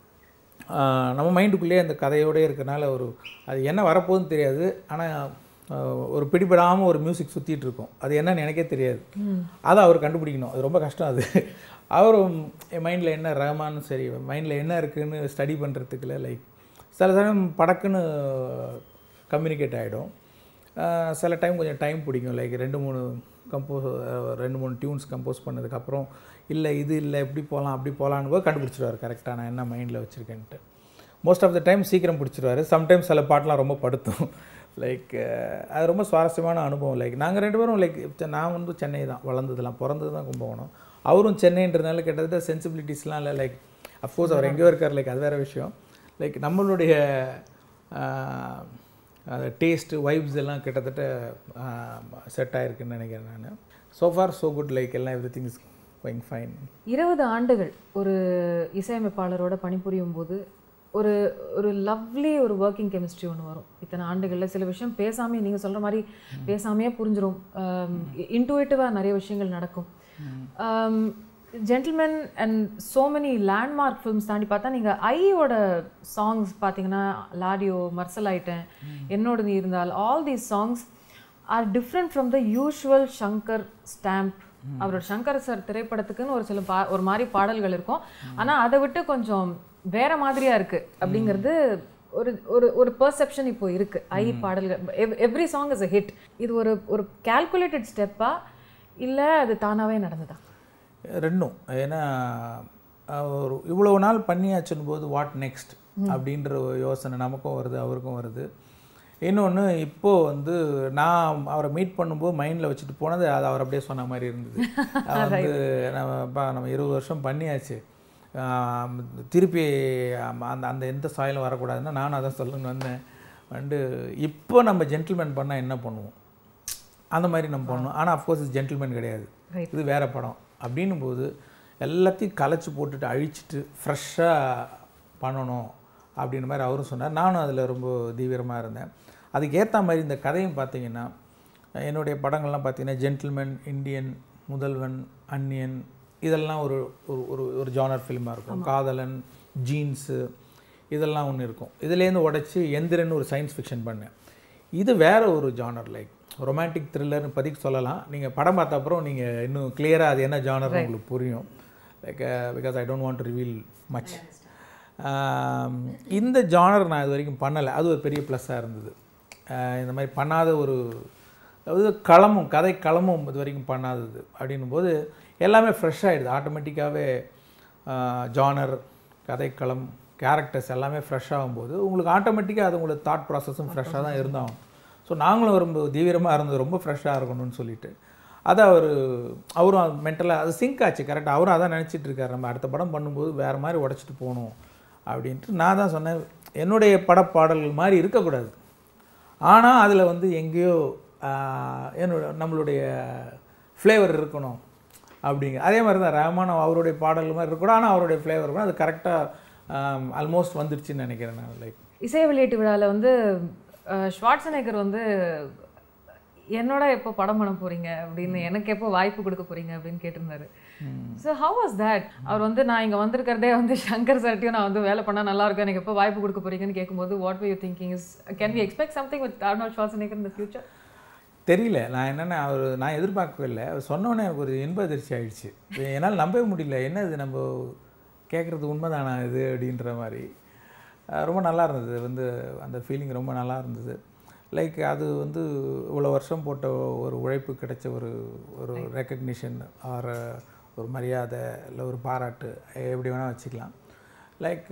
ஆஹ், நம்ம மைண்டுக்குள்ளேயே அந்த கதையோடயே இருக்கனால ஒரு அது என்ன வரப்போகுதுன்னு தெரியாது ஆனால் ஒரு பிடிபடாமல் ஒரு மியூசிக் சுற்றிட்டு இருக்கும் அது என்னன்னு எனக்கே தெரியாது அதை அவர் கண்டுபிடிக்கணும் அது ரொம்ப கஷ்டம் அது அவரும் என் மைண்டில் என்ன ரஹ்மான் சரி மைண்டில் என்ன இருக்குன்னு ஸ்டடி பண்ணுறதுக்குள்ள லைக் சில சமயம் படக்குன்னு கம்யூனிகேட் ஆகிடும் சில டைம் கொஞ்சம் டைம் பிடிக்கும் லைக் ரெண்டு மூணு கம்போஸ் ரெண்டு மூணு டியூன்ஸ் கம்போஸ் பண்ணதுக்கப்புறம் இல்லை இது இல்லை இப்படி போகலாம் அப்படி போகலான்னு போது கண்டுபிடிச்சிருவார் கரெக்டாக நான் என்ன மைண்டில் வச்சுருக்கேன்ட்டு மோஸ்ட் ஆஃப் த டைம் சீக்கிரம் பிடிச்சிருவாரு சம்டைம்ஸ் சில பாட்டெலாம் ரொம்ப படுத்தும் லைக் அது ரொம்ப சுவாரஸ்யமான அனுபவம் லைக் நாங்கள் ரெண்டு பேரும் லைக் நான் வந்து சென்னை தான் வளர்ந்ததுலாம் பிறந்தது தான் கும்பகோணம் அவரும் சென்னைன்றதுனால கிட்டத்தட்ட சென்சிபிலிட்டிஸ்லாம் இல்லை லைக் அஃப்கோர்ஸ் அவர் எங்கேயோ இருக்கார் லைக் அது வேறு விஷயம் லைக் நம்மளுடைய அந்த டேஸ்ட்டு வைப்ஸ் எல்லாம் கிட்டத்தட்ட செட் ஆகிருக்குன்னு நினைக்கிறேன் நான் so far so good like எல்லாம் everything is going fine இருபது ஆண்டுகள் ஒரு இசையமைப்பாளரோட பணிபுரியும் போது ஒரு ஒரு லவ்லி ஒரு ஒர்க்கிங் கெமிஸ்ட்ரி ஒன்று வரும் இத்தனை ஆண்டுகளில் சில விஷயம் பேசாமே நீங்கள் சொல்கிற மாதிரி பேசாமையே புரிஞ்சிரும் இன்டுவேட்டிவாக நிறைய விஷயங்கள் நடக்கும் Gentleman and so many landmark films தாண்டி பார்த்தா நீங்கள் ஐயோட சாங்ஸ் பார்த்தீங்கன்னா லாடியோ மர்சல் ஆயிட்டேன் என்னோட நீ இருந்தால் all these songs are different from the usual Shankar stamp அவரோட சங்கர் சார் திரைப்படத்துக்குன்னு ஒரு சில பா ஒரு மாதிரி பாடல்கள் இருக்கும் ஆனால் அதை விட்டு கொஞ்சம் வேற மாதிரியா இருக்கு அப்படிங்கிறது ஒரு ஒரு ஒரு பெர்செப்ஷன் இப்போ இருக்கு ஐ பாடல்கள் every song is a hit இது ஒரு ஒரு கால்குலேட்டட் ஸ்டெப்பா இல்லை அது தானாவே நடந்ததா ரெண்டும் ஏன்னா அஹ், ஒரு இவ்வளவு நாள் பண்ணியாச்சுன்னு போது வாட் நெக்ஸ்ட் அப்படின்ற ஒரு யோசனை நமக்கும் வருது அவருக்கும் வருது இன்னொன்று இப்போது வந்து நான் அவரை மீட் பண்ணும்போது மைண்டில் வச்சுட்டு போனது அது அவர் அப்படியே சொன்ன மாதிரி இருந்தது அது வந்து நம்ம பா நம்ம இருபது வருஷம் பண்ணியாச்சு ஆம், திருப்பி ஆம், அந்த அந்த எந்த சாயலும் வரக்கூடாதுன்னா நானும் அதான் சொல்லணும்னு வந்தேன் வந்து இப்போ நம்ம ஜென்டில்மேன் பண்ணால் என்ன பண்ணுவோம் அந்த மாதிரி நம்ம பண்ணோம் ஆனால் அஃப்கோர்ஸ் இது ஜென்டில்மேன் கிடையாது இது வேற படம் அப்படின்னும் போது எல்லாத்தையும் கலைச்சி போட்டுட்டு அழிச்சிட்டு ஃப்ரெஷ்ஷாக பண்ணணும் அப்படின்ற மாதிரி அவரும் சொன்னார் நானும் அதில் ரொம்ப தீவிரமாக இருந்தேன் அதுக்கு ஏற்ற மாதிரி இந்த கதையும் பார்த்தீங்கன்னா என்னுடைய படங்கள்லாம் பார்த்தீங்கன்னா ஜென்டில்மேன் இந்தியன் முதல்வன் அந்நியன் இதெல்லாம் ஒரு ஒரு ஒரு ஒரு ஜானர் ஃபிலிமாக இருக்கும் காதலன் ஜீன்ஸு இதெல்லாம் ஒன்று இருக்கும் இதுலேருந்து உடச்சி எந்திரன் ஒரு சயின்ஸ் ஃபிக்ஷன் பண்ணேன் இது வேற ஒரு ஜானர் லைக் ரொமான்டிக் த்ரில்லர்னு பதிக்கு சொல்லலாம் நீங்கள் படம் பார்த்த அப்புறம் நீங்கள் இன்னும் கிளியராக அது என்ன ஜானர் உங்களுக்கு புரியும் like because I don't want to reveal much இந்த ஜானர் நான் இது வரைக்கும் பண்ணலை அது ஒரு பெரிய ப்ளஸ்ஸாக இருந்தது ஆஹ் இந்த மாதிரி பண்ணாத ஒரு அதாவது களமும் கதை களமும் இது வரைக்கும் பண்ணாதது அப்படின்னும் போது எல்லாமே ஃப்ரெஷ் ஆகிடுது ஆட்டோமேட்டிக்காகவே ஜானர் கதைக்களம் கேரக்டர்ஸ் எல்லாமே ஃப்ரெஷ் ஆகும்போது உங்களுக்கு ஆட்டோமேட்டிக்காக அது உங்களுக்கு தாட் ப்ராசஸும் ஃப்ரெஷ்ஷாக தான் இருந்தாகும் ஸோ நாங்களும் ரொம்ப தீவிரமாக இருந்தது ரொம்ப ஃப்ரெஷ்ஷாக இருக்கணும்னு சொல்லிட்டு அதை அவர் அவரும் மென்டலாக அது சிங்க் ஆச்சு கரெக்டாக அவரும் அதான் நினச்சிட்டு இருக்காரு நம்ம அடுத்த படம் பண்ணும்போது வேறு மாதிரி உடச்சிட்டு போகணும் அப்படின்ட்டு நான் தான் சொன்னேன் என்னுடைய படப்பாடல்கள் மாதிரி இருக்கக்கூடாது ஆனால் அதில் வந்து எங்கேயோ ஆஹ், என்னோட நம்மளுடைய ஃப்ளேவர் இருக்கணும் அப்படிங்க அதே மாதிரி தான் ரஹ்மான் அவருடைய பாடல் மாதிரி இருக்கக்கூடாது ஆனால் அவருடைய ஃப்ளேவர் இருக்கணும் அது கரெக்டாக ஆல்மோஸ்ட் வந்துருச்சுன்னு நினைக்கிறேன் நான் லைக் இசை வெளியீட்டு விழாவில் வந்து அஹ், ஷ்வார்ட்ஸநேகர் வந்து என்னோட எப்போ படம் பண்ண போறீங்க அப்படின்னு எனக்கு எப்போ வாய்ப்பு கொடுக்க போறீங்க அப்படின்னு கேட்டிருந்தாரு ஸோ ஹவ் வாஸ் தட் அவர் வந்து நான் இங்கே வந்திருக்கிறதே வந்து சங்கர் சார்ட்டையும் நான் வந்து வேலை பண்ணால் நல்லா இருக்கும் எனக்கு எப்போ வாய்ப்பு கொடுக்க போறீங்கன்னு கேட்கும்போது what we you thinking is can we expect something with Arnold Schwarzenegger in the future தெரியல நான் என்னென்ன அவர் நான் எதிர்பார்க்கவே இல்லை அவர் சொன்னோன்னே எனக்கு ஒரு இன்ப அதிர்ச்சி ஆயிடுச்சு என்னால் நம்பவே முடியல என்ன இது நம்ம கேட்குறது உண்மைதானா இது அப்படின்ற மாதிரி அஹ் ரொம்ப நல்லா இருந்தது வந்து அந்த ஃபீலிங் ரொம்ப நல்லா இருந்தது லைக் அது வந்து இவ்வளோ வருஷம் போட்ட ஒரு உழைப்பு கிடைச்ச ஒரு ஒரு ரெக்கக்னிஷன் ஆர் ஒரு மரியாதை இல்லை ஒரு பாராட்டு எப்படி வேணால் வச்சுக்கலாம் லைக்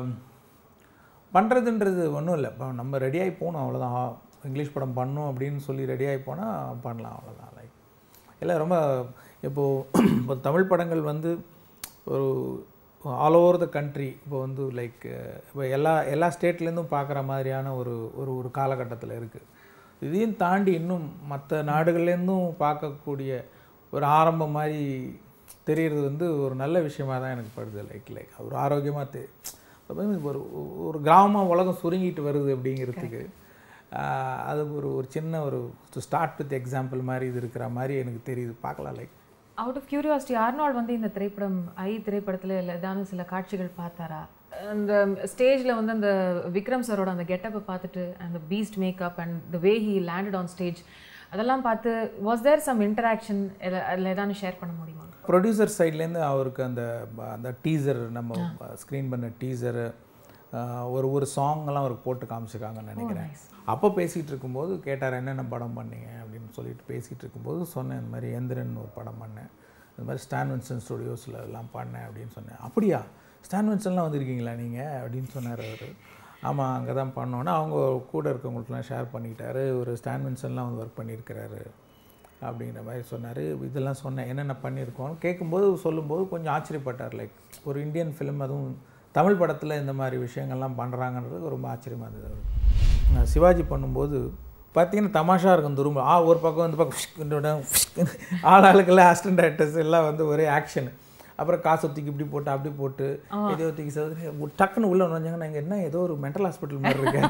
பண்ணுறதுன்றது ஒன்றும் இல்லை இப்போ நம்ம ரெடியாகி போகணும் அவ்வளோதான் இங்கிலீஷ் படம் பண்ணணும் அப்படின்னு சொல்லி ரெடியாகி போனால் பண்ணலாம் அவ்வளோதான் லைக் இல்லை ரொம்ப இப்போது இப்போ தமிழ் படங்கள் வந்து ஒரு ஆல் ஓவர் த கண்ட்ரி இப்போ வந்து லைக் இப்போ எல்லா எல்லா ஸ்டேட்லேருந்தும் பார்க்குற மாதிரியான ஒரு ஒரு ஒரு காலகட்டத்தில் இருக்குது இதையும் தாண்டி இன்னும் மற்ற நாடுகள்லேருந்தும் பார்க்கக்கூடிய ஒரு ஆரம்பம் மாதிரி தெரியறது வந்து ஒரு நல்ல விஷயமா தான் எனக்கு படுது லைக் லைக் ஒரு ஆரோக்கியமாக தெ அப்ப ஒரு ஒரு கிராமம் உலகம் சுருங்கிட்டு வருது அப்படிங்கிறதுக்கு ஆஹ், அது ஒரு ஒரு சின்ன ஒரு ஸ்டார்ட் வித் எக்ஸாம்பிள் மாதிரி இது இருக்கிற மாதிரி எனக்கு தெரியுது பார்க்கலாம் like out of curiosity Arnold வந்து இந்த திரைப்படம் ஐ திரைப்படத்தில் இல்லை ஏதான சில காட்சிகள் பார்த்தாரா அந்த ஸ்டேஜில் வந்து அந்த விக்ரம் சரோட அந்த கெட்டப்பை பார்த்துட்டு அந்த beast makeup and the way he landed on stage அதெல்லாம் பார்த்து வாஸ் தேர் சம் இன்டராக்ஷன் அதில் ஏதாவது ஷேர் பண்ண முடியுமா ப்ரொடியூசர் சைட்லேருந்து அவருக்கு அந்த அந்த டீசர் நம்ம ஸ்க்ரீன் பண்ண டீசரு ஒரு ஒரு சாங்கெல்லாம் அவருக்கு போட்டு காமிச்சிருக்காங்கன்னு நினைக்கிறேன் அப்போ பேசிகிட்டு இருக்கும்போது கேட்டார் என்னென்ன படம் பண்ணீங்க அப்படின்னு சொல்லிட்டு பேசிகிட்டு இருக்கும்போது சொன்னேன் இந்த மாதிரி எந்திரன் ஒரு படம் பண்ணேன் இந்த மாதிரி ஸ்டான் வின்சன் ஸ்டுடியோஸில் எல்லாம் பண்ணேன் அப்படின்னு சொன்னேன் அப்படியா ஸ்டான் வின்சன்லாம் வந்திருக்கீங்களா நீங்கள் அப்படின்னு சொன்னார் அவர் ஆமாம் அங்கே தான் பண்ணோன்னா அவங்க கூட இருக்கவங்களுக்குலாம் ஷேர் பண்ணிக்கிட்டாரு ஒரு ஸ்டான் வின்சன்லாம் வந்து ஒர்க் பண்ணியிருக்கிறாரு அப்படிங்கிற மாதிரி சொன்னார் இதெல்லாம் சொன்னேன் என்னென்ன பண்ணியிருக்கோம் கேட்கும்போது சொல்லும்போது கொஞ்சம் ஆச்சரியப்பட்டார் லைக் ஒரு இந்தியன் ஃபிலிம் அதுவும் தமிழ் படத்தில் இந்த மாதிரி விஷயங்கள்லாம் பண்ணுறாங்கன்றது ரொம்ப ஆச்சரியமாக இருந்தது அவருக்கு. நான் சிவாஜி பண்ணும்போது பார்த்தீங்கன்னா தமாஷா இருக்கும் இந்த ரூம் ஆ ஒரு பக்கம் இந்த பக்கம் ஆள் ஆளுக்கெல்லாம் அசிஸ்டன்ட் ஆக்டர்ஸ் எல்லாம் வந்து ஒரே ஆக்ஷன் அப்புறம் காசை தூக்கி இப்படி போட்டு அப்படி போட்டு ஏதோ தூக்கி சதுரி டக்குன்னு உள்ள நுழைஞ்சாங்க நாங்கள் என்ன ஏதோ ஒரு மென்டல் ஹாஸ்பிட்டல் மாதிரி இருக்கேன்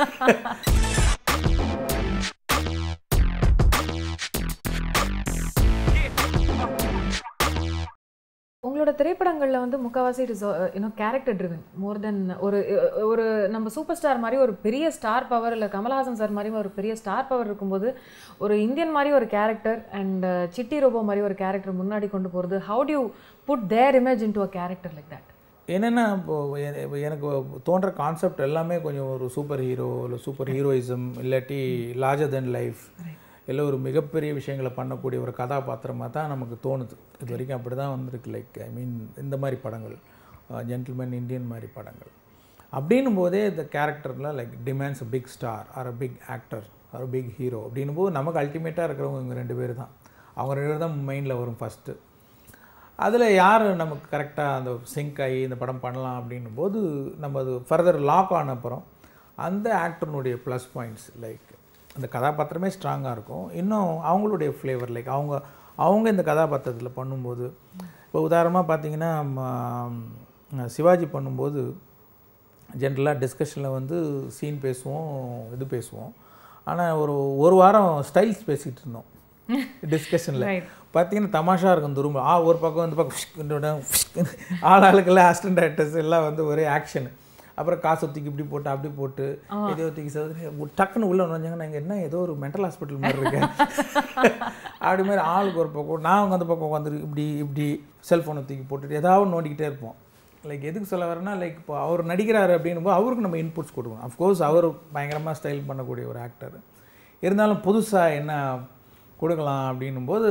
உங்களோட திரைப்படங்களில் வந்து முக்கால்வாசி இட் இஸ் இன்னும் கேரக்டர் ட்ரிவன் மோர் தென் ஒரு ஒரு நம்ம சூப்பர் ஸ்டார் மாதிரி ஒரு பெரிய ஸ்டார் பவர் இல்லை கமல்ஹாசன் சார் மாதிரி ஒரு பெரிய ஸ்டார் பவர் இருக்கும்போது ஒரு இந்தியன் மாதிரி ஒரு கேரக்டர் அண்ட் சிட்டி ரோபோ மாதிரி ஒரு கேரக்டர் முன்னாடி கொண்டு போகிறது how to put their image into a character like that என்னென்னா இப்போ எ- இப்போ எனக்கு தோன்ற கான்செப்ட் எல்லாமே கொஞ்சம் ஒரு சூப்பர் ஹீரோ இல்லை சூப்பர் ஹீரோயிசம் இல்லாட்டி லார்ஜர் தென் லைஃப் இல்லை ஒரு மிகப்பெரிய விஷயங்களை பண்ணக்கூடிய ஒரு கதாபாத்திரமாக தான் நமக்கு தோணுது இது வரைக்கும் அப்படி தான் வந்திருக்கு லைக் ஐ மீன் இந்த மாதிரி படங்கள் ஜென்டில்மேன் இந்தியன் மாதிரி படங்கள் அப்படின்னும் போதே இந்த கேரக்டரில் like demands big star or a big actor or big hero அப்படின்னும் போது நமக்கு அல்டிமேட்டாக இருக்கிறவங்க இவங்க ரெண்டு பேர் தான் அவங்க ரெண்டு பேர் தான் மைண்டில் வரும் ஃபஸ்ட்டு அதில் யார் நமக்கு கரெக்டாக அந்த சிங்க் ஆகி இந்த படம் பண்ணலாம் அப்படின்னும் போது நம்ம அது ஃபர்தர் லாக் ஆன அப்புறம் அந்த ஆக்டர்னுடைய ப்ளஸ் பாயிண்ட்ஸ் லைக் அந்த கதாபாத்திரமே ஸ்ட்ராங்காக இருக்கும் இன்னும் அவங்களுடைய ஃப்ளேவர் லைக் அவங்க அவங்க இந்த கதாபாத்திரத்தில் பண்ணும்போது இப்போ உதாரணமாக பார்த்தீங்கன்னா ம, சிவாஜி பண்ணும்போது ஜென்ரலாக டிஸ்கஷனில் வந்து சீன் பேசுவோம் இது பேசுவோம் ஆனால் ஒரு ஒரு வாரம் ஸ்டைல்ஸ் பேசிகிட்டு இருந்தோம் டிஸ்கஷனில் பார்த்தீங்கன்னா தமாஷா இருக்கும் இந்த ரூம் ஆ ஒரு பக்கம் இந்த பக்கம் ஆள் ஆளுக்கெல்லாம் அசிஸ்டன்ட் ஆக்டர்ஸ் எல்லாம் வந்து ஒரே ஆக்ஷன் அப்புறம் காசை தூக்கி இப்படி போட்டு அப்படி போட்டு ஏதோ தூக்கி சதுரி டக்குன்னு உள்ள நுழைஞ்சாங்க நாங்கள் என்ன ஏதோ ஒரு மென்டல் ஹாஸ்பிட்டல் மாதிரி இருக்கேன் அப்படி மாதிரி ஆளுக்கு ஒரு பக்கம் நான் அந்த பக்கம் உட்காந்து இப்படி இப்படி செல்ஃபோனை தூக்கி போட்டுட்டு ஏதாவது நோண்டிக்கிட்டே இருப்போம் லைக் எதுக்கு சொல்ல வரேன்னா லைக் இப்போ அவர் நடிக்கிறாரு அப்படின்னும் போது அவருக்கு நம்ம இன்புட்ஸ் கொடுக்கணும் அஃப்கோர்ஸ் அவர் பயங்கரமாக ஸ்டைல் பண்ணக்கூடிய ஒரு ஆக்டர் இருந்தாலும் புதுசாக என்ன கொடுக்கலாம் அப்படின்னும்போது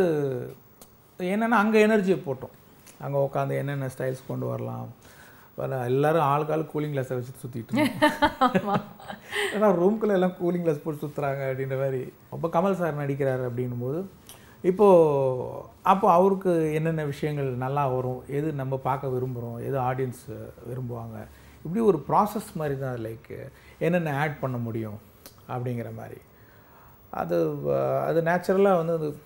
என்னென்னா அங்கே எனர்ஜியை போட்டோம் அங்கே உட்காந்து என்னென்ன ஸ்டைல்ஸ் கொண்டு வரலாம் வர எல்லாரும் ஆளுக்கு ஆள் கூலிங் கிளாஸை வச்சு சுற்றிட்டு இருந்தோம் ஏன்னா ரூம்குள்ளே எல்லாம் கூலிங் கிளாஸ் போட்டு சுற்றுறாங்க அப்படின்ற மாதிரி அப்போ கமல் சார் நடிக்கிறாரு அப்படின்னும் போது இப்போது அப்போ அவருக்கு என்னென்ன விஷயங்கள் நல்லா வரும் எது நம்ம பார்க்க விரும்புகிறோம் எது ஆடியன்ஸ் விரும்புவாங்க இப்படி ஒரு ப்ராசஸ் மாதிரி தான் லைக் என்னென்ன ஆட் பண்ண முடியும் அப்படிங்கிற மாதிரி அது அஹ், அது நேச்சுரலாக வந்து அது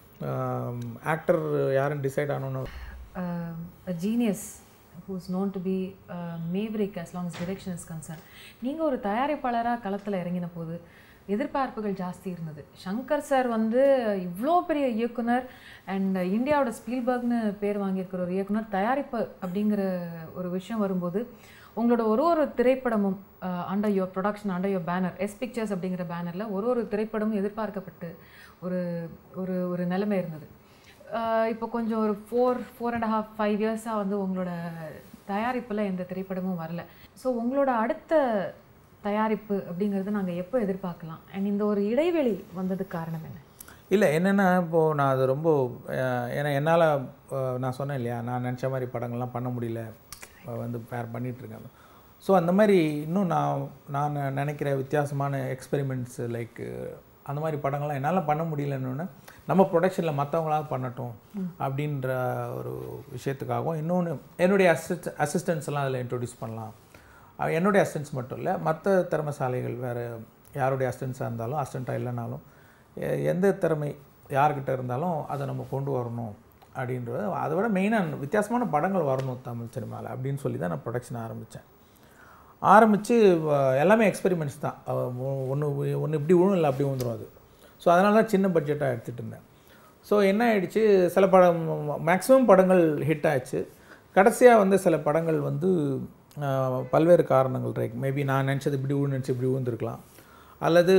ஆக்டர் யாருன்னு டிசைட் ஆனோன்னு uh, a genius who's known to be uh, maverick as long as direction is concerned நீங்கள் ஒரு தயாரிப்பாளராக களத்தில் இறங்கின போது எதிர்பார்ப்புகள் ஜாஸ்தி இருந்தது சங்கர் சார் வந்து இவ்வளோ பெரிய இயக்குனர் அண்ட் இந்தியாவோட ஸ்பீல்பர்க்னு பேர் வாங்கியிருக்கிற ஒரு இயக்குனர் தயாரிப்பு அப்படிங்கிற ஒரு விஷயம் வரும்போது உங்களோட ஒரு ஒரு திரைப்படமும் under your production under your banner S Pictures அப்படிங்கிற பேனரில் ஒரு ஒரு திரைப்படமும் எதிர்பார்க்கப்பட்டு ஒரு ஒரு ஒரு நிலைமை இருந்தது ஆஹ் இப்போ கொஞ்சம் ஒரு four four and half five இயர்ஸாக வந்து உங்களோட தயாரிப்பில் எந்த திரைப்படமும் வரல ஸோ உங்களோட அடுத்த தயாரிப்பு அப்படிங்கிறது நாங்கள் எப்போ எதிர்பார்க்கலாம் அண்ட் இந்த ஒரு இடைவெளி வந்ததுக்கு காரணம் என்ன இல்லை என்னென்னா இப்போது நான் அது ரொம்ப அஹ், ஏன்னா என்னால் நான் சொன்னேன் இல்லையா நான் நினச்ச மாதிரி படங்கள்லாம் பண்ண முடியல அஹ், வந்து பேர் பண்ணிகிட்ருக்கேன் ஸோ அந்த மாதிரி இன்னும் நான் நான் நினைக்கிற வித்தியாசமான எக்ஸ்பெரிமெண்ட்ஸ் லைக் அந்த மாதிரி படங்கள்லாம் என்னால் பண்ண முடியலன்னு நம்ம ப்ரொடக்ஷனில் மற்றவங்களாவது பண்ணட்டும் அப்படின்ற ஒரு விஷயத்துக்காகவும் இன்னொன்று என்னுடைய அசிஸ்ட் அசிஸ்டன்ஸ் எல்லாம் அதில் இன்ட்ரொடியூஸ் பண்ணலாம் அஹ் என்னுடைய அசிஸ்டன்ஸ் மட்டும் இல்லை மற்ற திறமைசாலைகள் வேறு யாருடைய அசிஸ்டன்ஸாக இருந்தாலும் அசிஸ்டண்ட்டாக இல்லைனாலும் எ- எந்த திறமை யார்கிட்ட இருந்தாலும் அதை நம்ம கொண்டு வரணும் அப்படின்றது அதை விட மெயினாக வித்தியாசமான படங்கள் வரணும் தமிழ் சினிமாவில் அப்படின்னு சொல்லி தான் நான் ப்ரொடக்ஷன் ஆரம்பித்தேன் ஆரம்பித்து எல்லாமே எக்ஸ்பெரிமெண்ட்ஸ் தான் ஒன்று ஒன்று இப்படி விழும் இல்லை அப்படி விழுந்துரும் அது ஸோ அதனால தான் சின்ன பட்ஜெட்டாக எடுத்துகிட்டு இருந்தேன் ஸோ என்ன ஆயிடுச்சு சில படம் மேக்ஸிமம் படங்கள் ஹிட் ஆச்சு கடைசியாக வந்து சில படங்கள் வந்து அஹ், பல்வேறு காரணங்கள் ரைக் மேபி நான் நினச்சது இப்படி விழு நினச்சி இப்படி விழுந்திருக்கலாம் அல்லது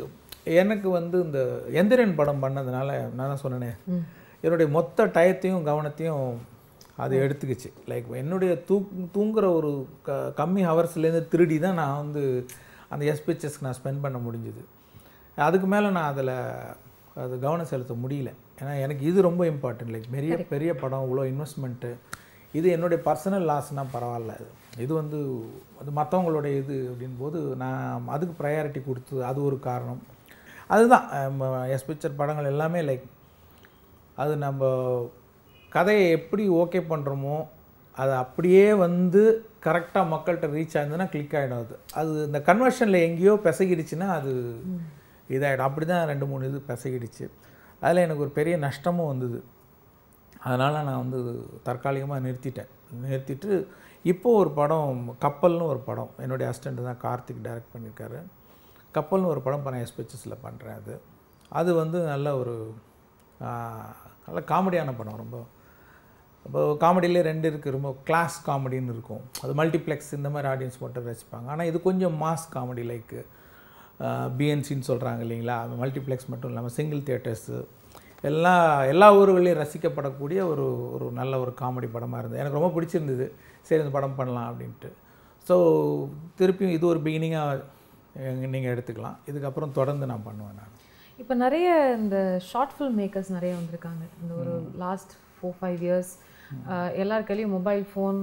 எனக்கு வந்து இந்த எந்திரன் படம் பண்ணதுனால நான் தான் சொன்னேனே என்னுடைய மொத்த டயத்தையும் கவனத்தையும் அது எடுத்துக்கிச்சு லைக் என்னுடைய தூ தூங்குற ஒரு க கம்மி ஹவர்ஸ்லேருந்து திருடி தான் நான் வந்து அந்த எஸ் பிக்சர்ஸ்க்கு நான் ஸ்பெண்ட் பண்ண முடிஞ்சுது அதுக்கு மேலே நான் அதில் அது கவனம் செலுத்த முடியல ஏன்னா எனக்கு இது ரொம்ப இம்பார்ட்டன்ட் லைக் பெரிய பெரிய படம் இவ்வளோ இன்வெஸ்ட்மெண்ட்டு இது என்னுடைய பர்சனல் லாஸ்னால் பரவாயில்ல அது இது வந்து அது மற்றவங்களுடைய இது அப்படின் போது நான் அதுக்கு ப்ரையாரிட்டி கொடுத்து அது ஒரு காரணம் அதுதான் எஸ் பிக்சர் படங்கள் எல்லாமே லைக் அது நம்ம கதையை எப்படி ஓகே பண்ணுறோமோ அது அப்படியே வந்து கரெக்டாக மக்கள்கிட்ட ரீச் ஆயிருந்ததுன்னா கிளிக் ஆகிடும் அது அது இந்த கன்வர்ஷனில் எங்கேயோ பிசகிடுச்சுன்னா அது இதாகிடும் அப்படி தான் ரெண்டு மூணு இது பிசகிடுச்சு அதில் எனக்கு ஒரு பெரிய நஷ்டமும் வந்தது அதனால் நான் வந்து தற்காலிகமாக நிறுத்திட்டேன் நிறுத்திட்டு இப்போ ஒரு படம் கப்பல்னு ஒரு படம் என்னுடைய அசிஸ்டண்ட் தான் கார்த்திக் டைரக்ட் பண்ணியிருக்காரு கப்பல்னு ஒரு படம் பண்ண எஸ்பிச்சஸில் பண்ணுறேன் அது அது வந்து நல்ல ஒரு ஆஹ், நல்ல காமெடியான படம் ரொம்ப இப்போ காமெடியிலே ரெண்டு இருக்குது ரொம்ப கிளாஸ் காமெடின்னு இருக்கும் அது மல்டிப்ளெக்ஸ் இந்த மாதிரி ஆடியன்ஸ் மட்டும் ரசிப்பாங்க ஆனால் இது கொஞ்சம் மாஸ் காமெடி லைக்கு பிஎன்சின்னு சொல்கிறாங்க இல்லைங்களா அந்த மல்டிப்ளெக்ஸ் மட்டும் இல்லாமல் சிங்கிள் தியேட்டர்ஸு எல்லா எல்லா ஊர்களையும் ரசிக்கப்படக்கூடிய ஒரு ஒரு நல்ல ஒரு காமெடி படமாக இருந்தது எனக்கு ரொம்ப பிடிச்சிருந்தது சரி இந்த படம் பண்ணலாம் அப்படின்ட்டு ஸோ திருப்பியும் இது ஒரு பிகினிங்காக நீங்கள் எடுத்துக்கலாம் இதுக்கப்புறம் தொடர்ந்து நான் பண்ணுவேன் நான் இப்போ நிறைய இந்த ஷார்ட் ஃபில்ம் மேக்கர்ஸ் நிறைய வந்திருக்காங்க இந்த ஒரு லாஸ்ட் ஃபோர் ஃபைவ் இயர்ஸ் எல்லார் கையிலையும் mobile phone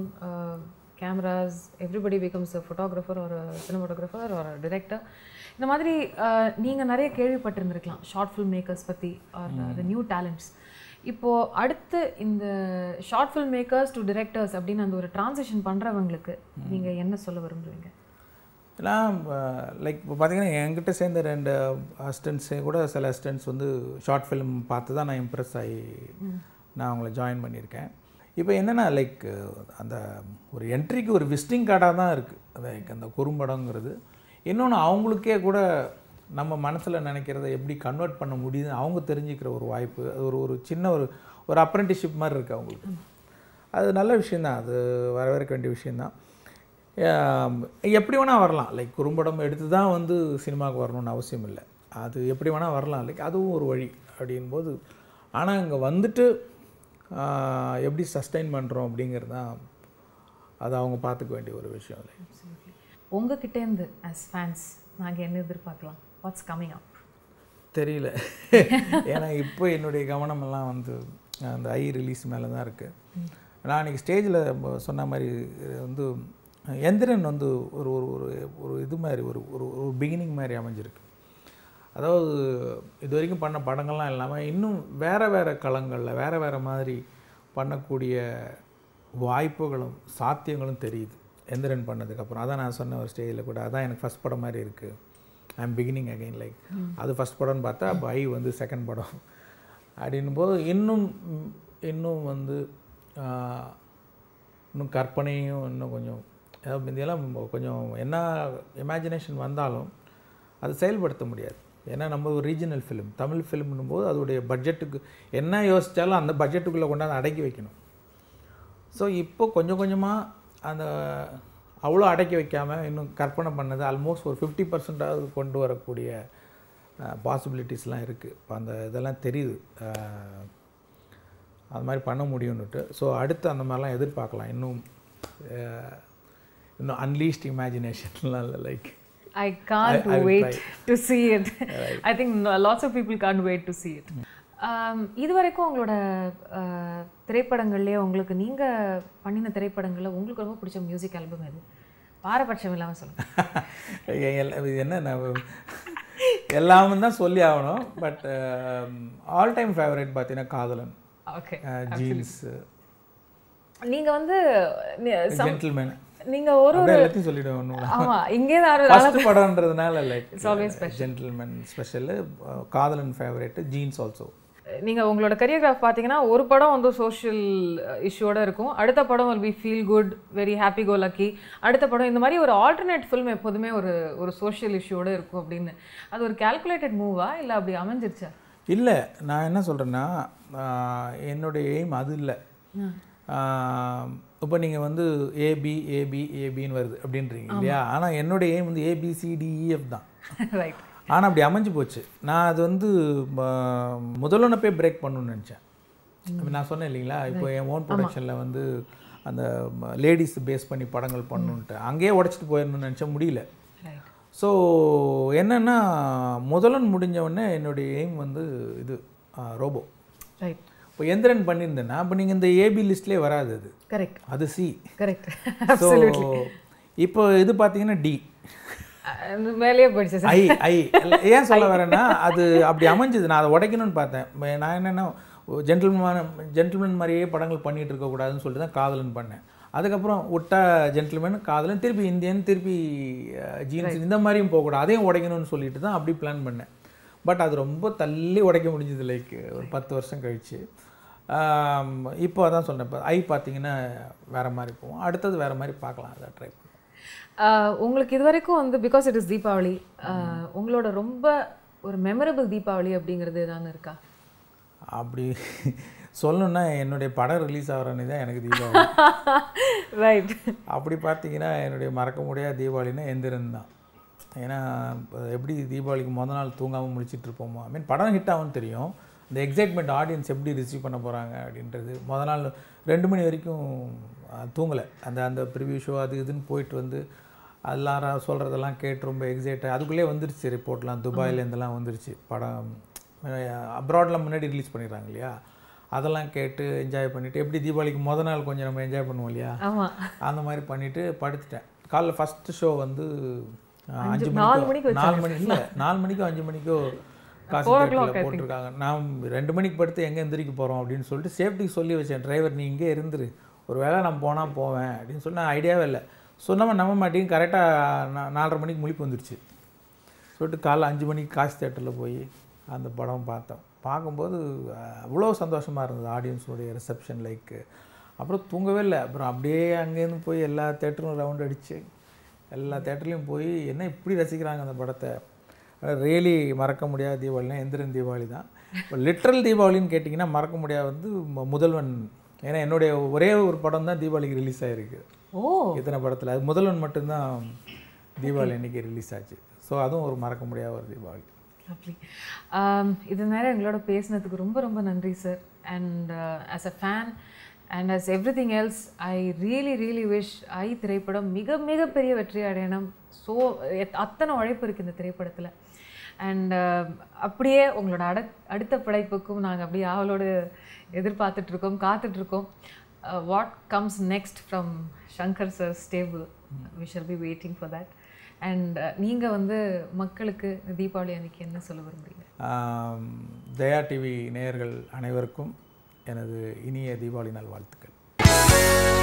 cameras everybody becomes a photographer ஒரு சினிமாட்டோகிராஃபர் ஒரு டிரெக்டர் இந்த மாதிரி நீங்கள் நிறைய கேள்விப்பட்டிருந்திருக்கலாம் ஷார்ட் ஃபில்ம் மேக்கர்ஸ் பற்றி ஆர் த நியூ டேலண்ட்ஸ் இப்போது அடுத்து இந்த short film makers to directors அப்படின்னு அந்த ஒரு டிரான்சிஷன் பண்ணுறவங்களுக்கு நீங்கள் என்ன சொல்ல விரும்புவீங்க ஏன்னா லைக் இப்போ பார்த்தீங்கன்னா என்கிட்ட சேர்ந்த ரெண்டு அசிஸ்டன்ஸே கூட சில அசிஸ்டன்ட்ஸ் வந்து ஷார்ட் ஃபிலிம் பார்த்து தான் நான் இம்ப்ரெஸ் ஆகி நான் அவங்கள ஜாயின் பண்ணியிருக்கேன் இப்போ என்னென்னா லைக் அந்த ஒரு என்ட்ரிக்கு ஒரு விசிட்டிங் கார்டாக தான் இருக்குது லைக் அந்த குறும்படங்கிறது இன்னொன்று அவங்களுக்கே கூட நம்ம மனசில் நினைக்கிறத எப்படி கன்வெர்ட் பண்ண முடியுதுன்னு அவங்க தெரிஞ்சுக்கிற ஒரு வாய்ப்பு அது ஒரு ஒரு சின்ன ஒரு ஒரு அப்ரெண்டிஷிப் மாதிரி இருக்குது அவங்களுக்கு அது நல்ல விஷயந்தான் அது வரவேற்க வேண்டிய விஷயந்தான் ஆம், எப்படி வேணால் வரலாம் லைக் குறும்படம் எடுத்து தான் வந்து சினிமாவுக்கு வரணும்னு அவசியம் இல்லை அது எப்படி வேணால் வரலாம் லைக் அதுவும் ஒரு வழி அப்படின்போது ஆனால் இங்கே வந்துட்டு ஆ, எப்படி சஸ்டைன் பண்ணுறோம் அப்படிங்கிறது தான் அது அவங்க பார்த்துக்க வேண்டிய ஒரு விஷயம் லைக் உங்ககிட்டேருந்து as ஃபேன்ஸ் நாங்கள் என்ன எதிர்பார்க்கலாம் வாட்ஸ் கம்மிங் அப் தெரியல ஏன்னா இப்போ என்னுடைய கவனமெல்லாம் வந்து அந்த ஐ ரிலீஸ் மேலே தான் இருக்குது நான் அன்றைக்கி ஸ்டேஜில் சொன்ன மாதிரி வந்து எந்திரன் வந்து ஒரு ஒரு ஒரு ஒரு இது மாதிரி ஒரு ஒரு ஒரு பிகினிங் மாதிரி அமைஞ்சிருக்கு அதாவது இது வரைக்கும் பண்ண படங்கள்லாம் இல்லாமல் இன்னும் வேறு வேறு களங்களில் வேறு வேறு மாதிரி பண்ணக்கூடிய வாய்ப்புகளும் சாத்தியங்களும் தெரியுது எந்திரன் பண்ணதுக்கப்புறம் அதான் நான் சொன்ன ஒரு ஸ்டேஜில் கூட அதான் எனக்கு ஃபஸ்ட் படம் மாதிரி இருக்குது I am beginning again like அது ஃபஸ்ட் படம்னு பார்த்தா அப்போ ஐ வந்து செகண்ட் படம் அப்படின்னும் போது இன்னும் ம், இன்னும் வந்து ஆஹ், இன்னும் கற்பனையும் இன்னும் கொஞ்சம் அதாவது முந்தியெல்லாம் கொஞ்சம் என்ன இமேஜினேஷன் வந்தாலும் அது செயல்படுத்த முடியாது ஏன்னா நம்ம ஒரு ரீஜனல் ஃபிலிம் தமிழ் ஃபிலிம்னும் போது அதோடைய பட்ஜெட்டுக்கு என்ன யோசித்தாலும் அந்த பட்ஜெட்டுக்குள்ளே கொண்டாந்து அடக்கி வைக்கணும் ஸோ இப்போ கொஞ்சம் கொஞ்சமாக அந்த அவ்வளோ அடக்கி வைக்காமல் இன்னும் கற்பனை பண்ணது ஆல்மோஸ்ட் ஒரு ஃபிஃப்டி பர்சன்டாவது கொண்டு வரக்கூடிய பாசிபிலிட்டிஸ்லாம் இருக்குது இப்போ அந்த இதெல்லாம் தெரியுது அஹ், அது மாதிரி பண்ண முடியும்னுட்டு ஸோ அடுத்து அந்த மாதிரிலாம் எதிர்பார்க்கலாம் இன்னும் அஹ், இன்னும் அன்லீஸ்ட் இமேஜினேஷன்லாம் இல்லை like I can't I- I will wait try. to see it. I think no- lots of people can't wait to see it. Um, இது வரைக்கும் உங்களோட uh, திரைப்படங்கள்லயே உங்களுக்கு நீங்க பண்ணின திரைப்படங்கள்ல உங்களுக்கு ரொம்ப பிடிச்ச மியூசிக் ஆல்பம் எது பாரபட்சம் இல்லாம சொல்லுங்க எல்லா- இது என்ன நான் எல்லாமே தான் சொல்லி ஆகணும் பட் ஆல் டைம் ஃபேவரட் பார்த்தீங்கன்னா காதலன் ஓகே ஜீன்ஸ் நீங்க வந்து நி- some- ஜென்டில்மேன் நீங்க ஒரு அப்படியே எல்லாத்தையும் சொல்லிடுவேன் ஒன்று ஆமா இங்கே தான் ஃபர்ஸ்ட் படம்ன்றதுனால like always Gentleman special Kadhalan favourite Jeans also நீங்க உங்களோட கரியர்கிராஃப் பார்த்தீங்கன்னா ஒரு படம் வந்து சோஷியல் இஷ்யூவோட இருக்கும் அடுத்த படம் will be feel good very happy go lucky அடுத்த படம் இந்த மாதிரி ஒரு ஆல்டர்னேட் ஃபில்ம் எப்போதுமே ஒரு ஒரு சோஷியல் இஷ்யூவோட இருக்கும் அப்படின்னு அது ஒரு கால்குலேட்டட் மூவா இல்லை அப்படி அமைஞ்சிருச்சா இல்லை நான் என்ன சொல்கிறேன்னா என்னுடைய எய்ம் அது இல்லை இப்போ நீங்கள் வந்து ஏபி ஏபி ஏபின்னு வருது அப்படின்றீங்க இல்லையா ஆனால் என்னுடைய எய்ம் வந்து ஏபிசிடிஇஎஃப் தான் ரைட் ஆனால் அப்படி அமைஞ்சு போச்சு நான் அது வந்து முதலொன்னப்பே பிரேக் பண்ணணும்னு நினச்சேன் இப்ப நான் சொன்னேன் இல்லைங்களா இப்போ என் ஓன் ப்ரொடக்ஷனில் வந்து அந்த லேடிஸ் பேஸ் பண்ணி படங்கள் பண்ணணுன்ட்டு அங்கேயே உடச்சிட்டு போயிடணும்னு நினச்சா முடியல ரைட் ஸோ என்னென்னா முதலன் முடிஞ்ச உடனே என்னுடைய எய்ம் வந்து இது ரோபோ ரைட் இப்போ எந்திரன் பண்ணியிருந்தேன்னா அப்போ நீங்கள் இந்த ஏபி லிஸ்ட்லேயே வராது அது கரெக்ட் அது சி கரெக்ட் ஸோ இப்போ இது பார்த்தீங்கன்னா டி மேலேயே போயிடுச்சு சார் ஐ ஐ ஏன் சொல்ல வரேன்னா அது அப்படி அமைஞ்சது நான் அதை உடைக்கணும்னு பார்த்தேன் ம- நான் என்னென்னா ஜென்டில்மேன் ஜென்டில்மேன் மாதிரியே படங்கள் பண்ணிட்டு இருக்கக்கூடாதுன்னு சொல்லிட்டு தான் காதலன் பண்ணேன் அதுக்கப்புறம் விட்டா ஜென்டில்மேன் காதலன் திருப்பி இந்தியன் திருப்பி ஜீன்ஸ் இந்த மாதிரியும் போகக்கூடாது அதையும் உடைக்கணும்னு சொல்லிட்டு தான் அப்படி பிளான் பண்ணேன் பட் அது ரொம்ப தள்ளி உடைக்க முடிஞ்சது லைக் ஒரு பத்து வருஷம் கழிச்சு ஆம், இப்போ அதான் சொன்னேன் இப்போ ஐ பார்த்தீங்கன்னா வேறு மாதிரி போவோம் அடுத்தது வேறு மாதிரி பார்க்கலாம் அதை ட்ரை பண்ணுவோம் ஆஹ் உங்களுக்கு இது வரைக்கும் வந்து because it is Deepavali ah உங்களோட ரொம்ப ஒரு மெமரபிள் தீபாவளி அப்படிங்கிறது ஏதாவது இருக்கா அப்படி சொல்லணும்னா என்னுடைய படம் ரிலீஸ் ஆகிறனே தான் எனக்கு தீபாவளி ரைட் அப்படி பார்த்தீங்கன்னா என்னுடைய மறக்க முடியாத தீபாவளினா எந்திரன் தான் ஏன்னா இப்ப எப்படி தீபாவளிக்கு முத நாள் தூங்காமல் முழிச்சிட்டு இருப்போமோ ஐ மீன் படம் ஹிட் ஆகும்னு தெரியும் இந்த எக்ஸைட்மெண்ட் ஆடியன்ஸ் எப்படி ரிசீவ் பண்ண போகிறாங்க அப்படின்றது முத நாள் ரெண்டு மணி வரைக்கும் தூங்கலை அந்த அந்த ப்ரிவியூ ஷோ அது இதுன்னு போயிட்டு வந்து எல்லாரும் சொல்கிறதெல்லாம் கேட்டு ரொம்ப எக்ஸைட் அதுக்குள்ளே வந்துருச்சு ரிப்போர்ட்லாம் துபாயிலேருந்தெல்லாம் வந்துருச்சு படம் அப்ராட்லாம் முன்னாடி ரிலீஸ் பண்ணிடுறாங்க இல்லையா அதெல்லாம் கேட்டு என்ஜாய் பண்ணிவிட்டு எப்படி தீபாவளிக்கு முத நாள் கொஞ்சம் நம்ம என்ஜாய் பண்ணுவோம் இல்லையா ஆமா அந்த மாதிரி பண்ணிட்டு படுத்துட்டேன் காலைல ஃபர்ஸ்ட் ஷோ வந்து அஹ், அஞ்சு நாலு மணிக்கு மணிக்கு நாலு மணி இல்லை நாலு மணிக்கோ அஞ்சு மணிக்கோ காசு தேட்டரில் போட்டிருக்காங்க நான் ரெண்டு மணிக்கு படுத்து எங்கே எந்திரிக்க போகிறோம் அப்படின்னு சொல்லிட்டு சேஃப்டிக்கு சொல்லி வச்சேன் டிரைவர் நீ இங்கே இருந்துரு ஒரு வேளை நான் போனால் போவேன் அப்படின்னு சொல்லி நான் ஐடியாவே இல்லை சொன்னவன் நம்ப மாட்டேங்க கரெக்டாக நாலரை மணிக்கு முழிப்பு வந்துருச்சு சொல்லிட்டு காலைல அஞ்சு மணிக்கு காசு தேட்டரில் போய் அந்த படம் பார்த்தோம் பார்க்கும்போது அஹ், அவ்வளோ சந்தோஷமாக இருந்தது ஆடியன்ஸோடைய ரிசப்ஷன் லைக்கு அப்புறம் தூங்கவே இல்லை அப்புறம் அப்படியே அங்கேருந்து போய் எல்லா தேட்டரும் ரவுண்ட் அடித்து எல்லா தேட்டர்லேயும் போய் என்ன இப்படி ரசிக்கிறாங்க அந்த படத்தை ரியலி மறக்க முடியாத தீபாவளினா எந்திரன் தீபாவளி தான் இப்போ லிட்ரல் தீபாவளின்னு கேட்டிங்கன்னா மறக்க முடியாது வந்து மு- முதல்வன் ஏன்னா என்னுடைய ஒரே ஒரு படம் தான் தீபாவளிக்கு ரிலீஸ் ஆகிருக்கு ஓ இத்தனை படத்தில் அது முதல்வன் மட்டும்தான் தீபாவளி அன்னைக்கு ரிலீஸ் ஆச்சு ஸோ அதுவும் ஒரு மறக்க முடியாத ஒரு தீபாவளி அப்படி இது நேரம் எங்களோட பேசினதுக்கு ரொம்ப ரொம்ப நன்றி sir and as a fan and as everything else I really really wish I திரைப்படம் மிக மிக பெரிய வெற்றி அடையணும் ஸோ அத்தனை உழைப்பு இருக்குது இந்த திரைப்படத்தில் அண்ட் அப்படியே உங்களோட அட அடுத்த படைப்புக்கும் நாங்கள் அப்படியே ஆவலோடு எதிர்பார்த்துட்ருக்கோம் காத்துட்ருக்கோம் what comes next from Shankar sir stable we shall be waiting for that and நீங்கள் வந்து மக்களுக்கு இந்த தீபாவளி அன்னைக்கு என்ன சொல்ல விரும்புறீங்க ஆம், ஜெயா டிவி நேயர்கள் அனைவருக்கும் எனது இனிய தீபாவளி நல்வாழ்த்துக்கள்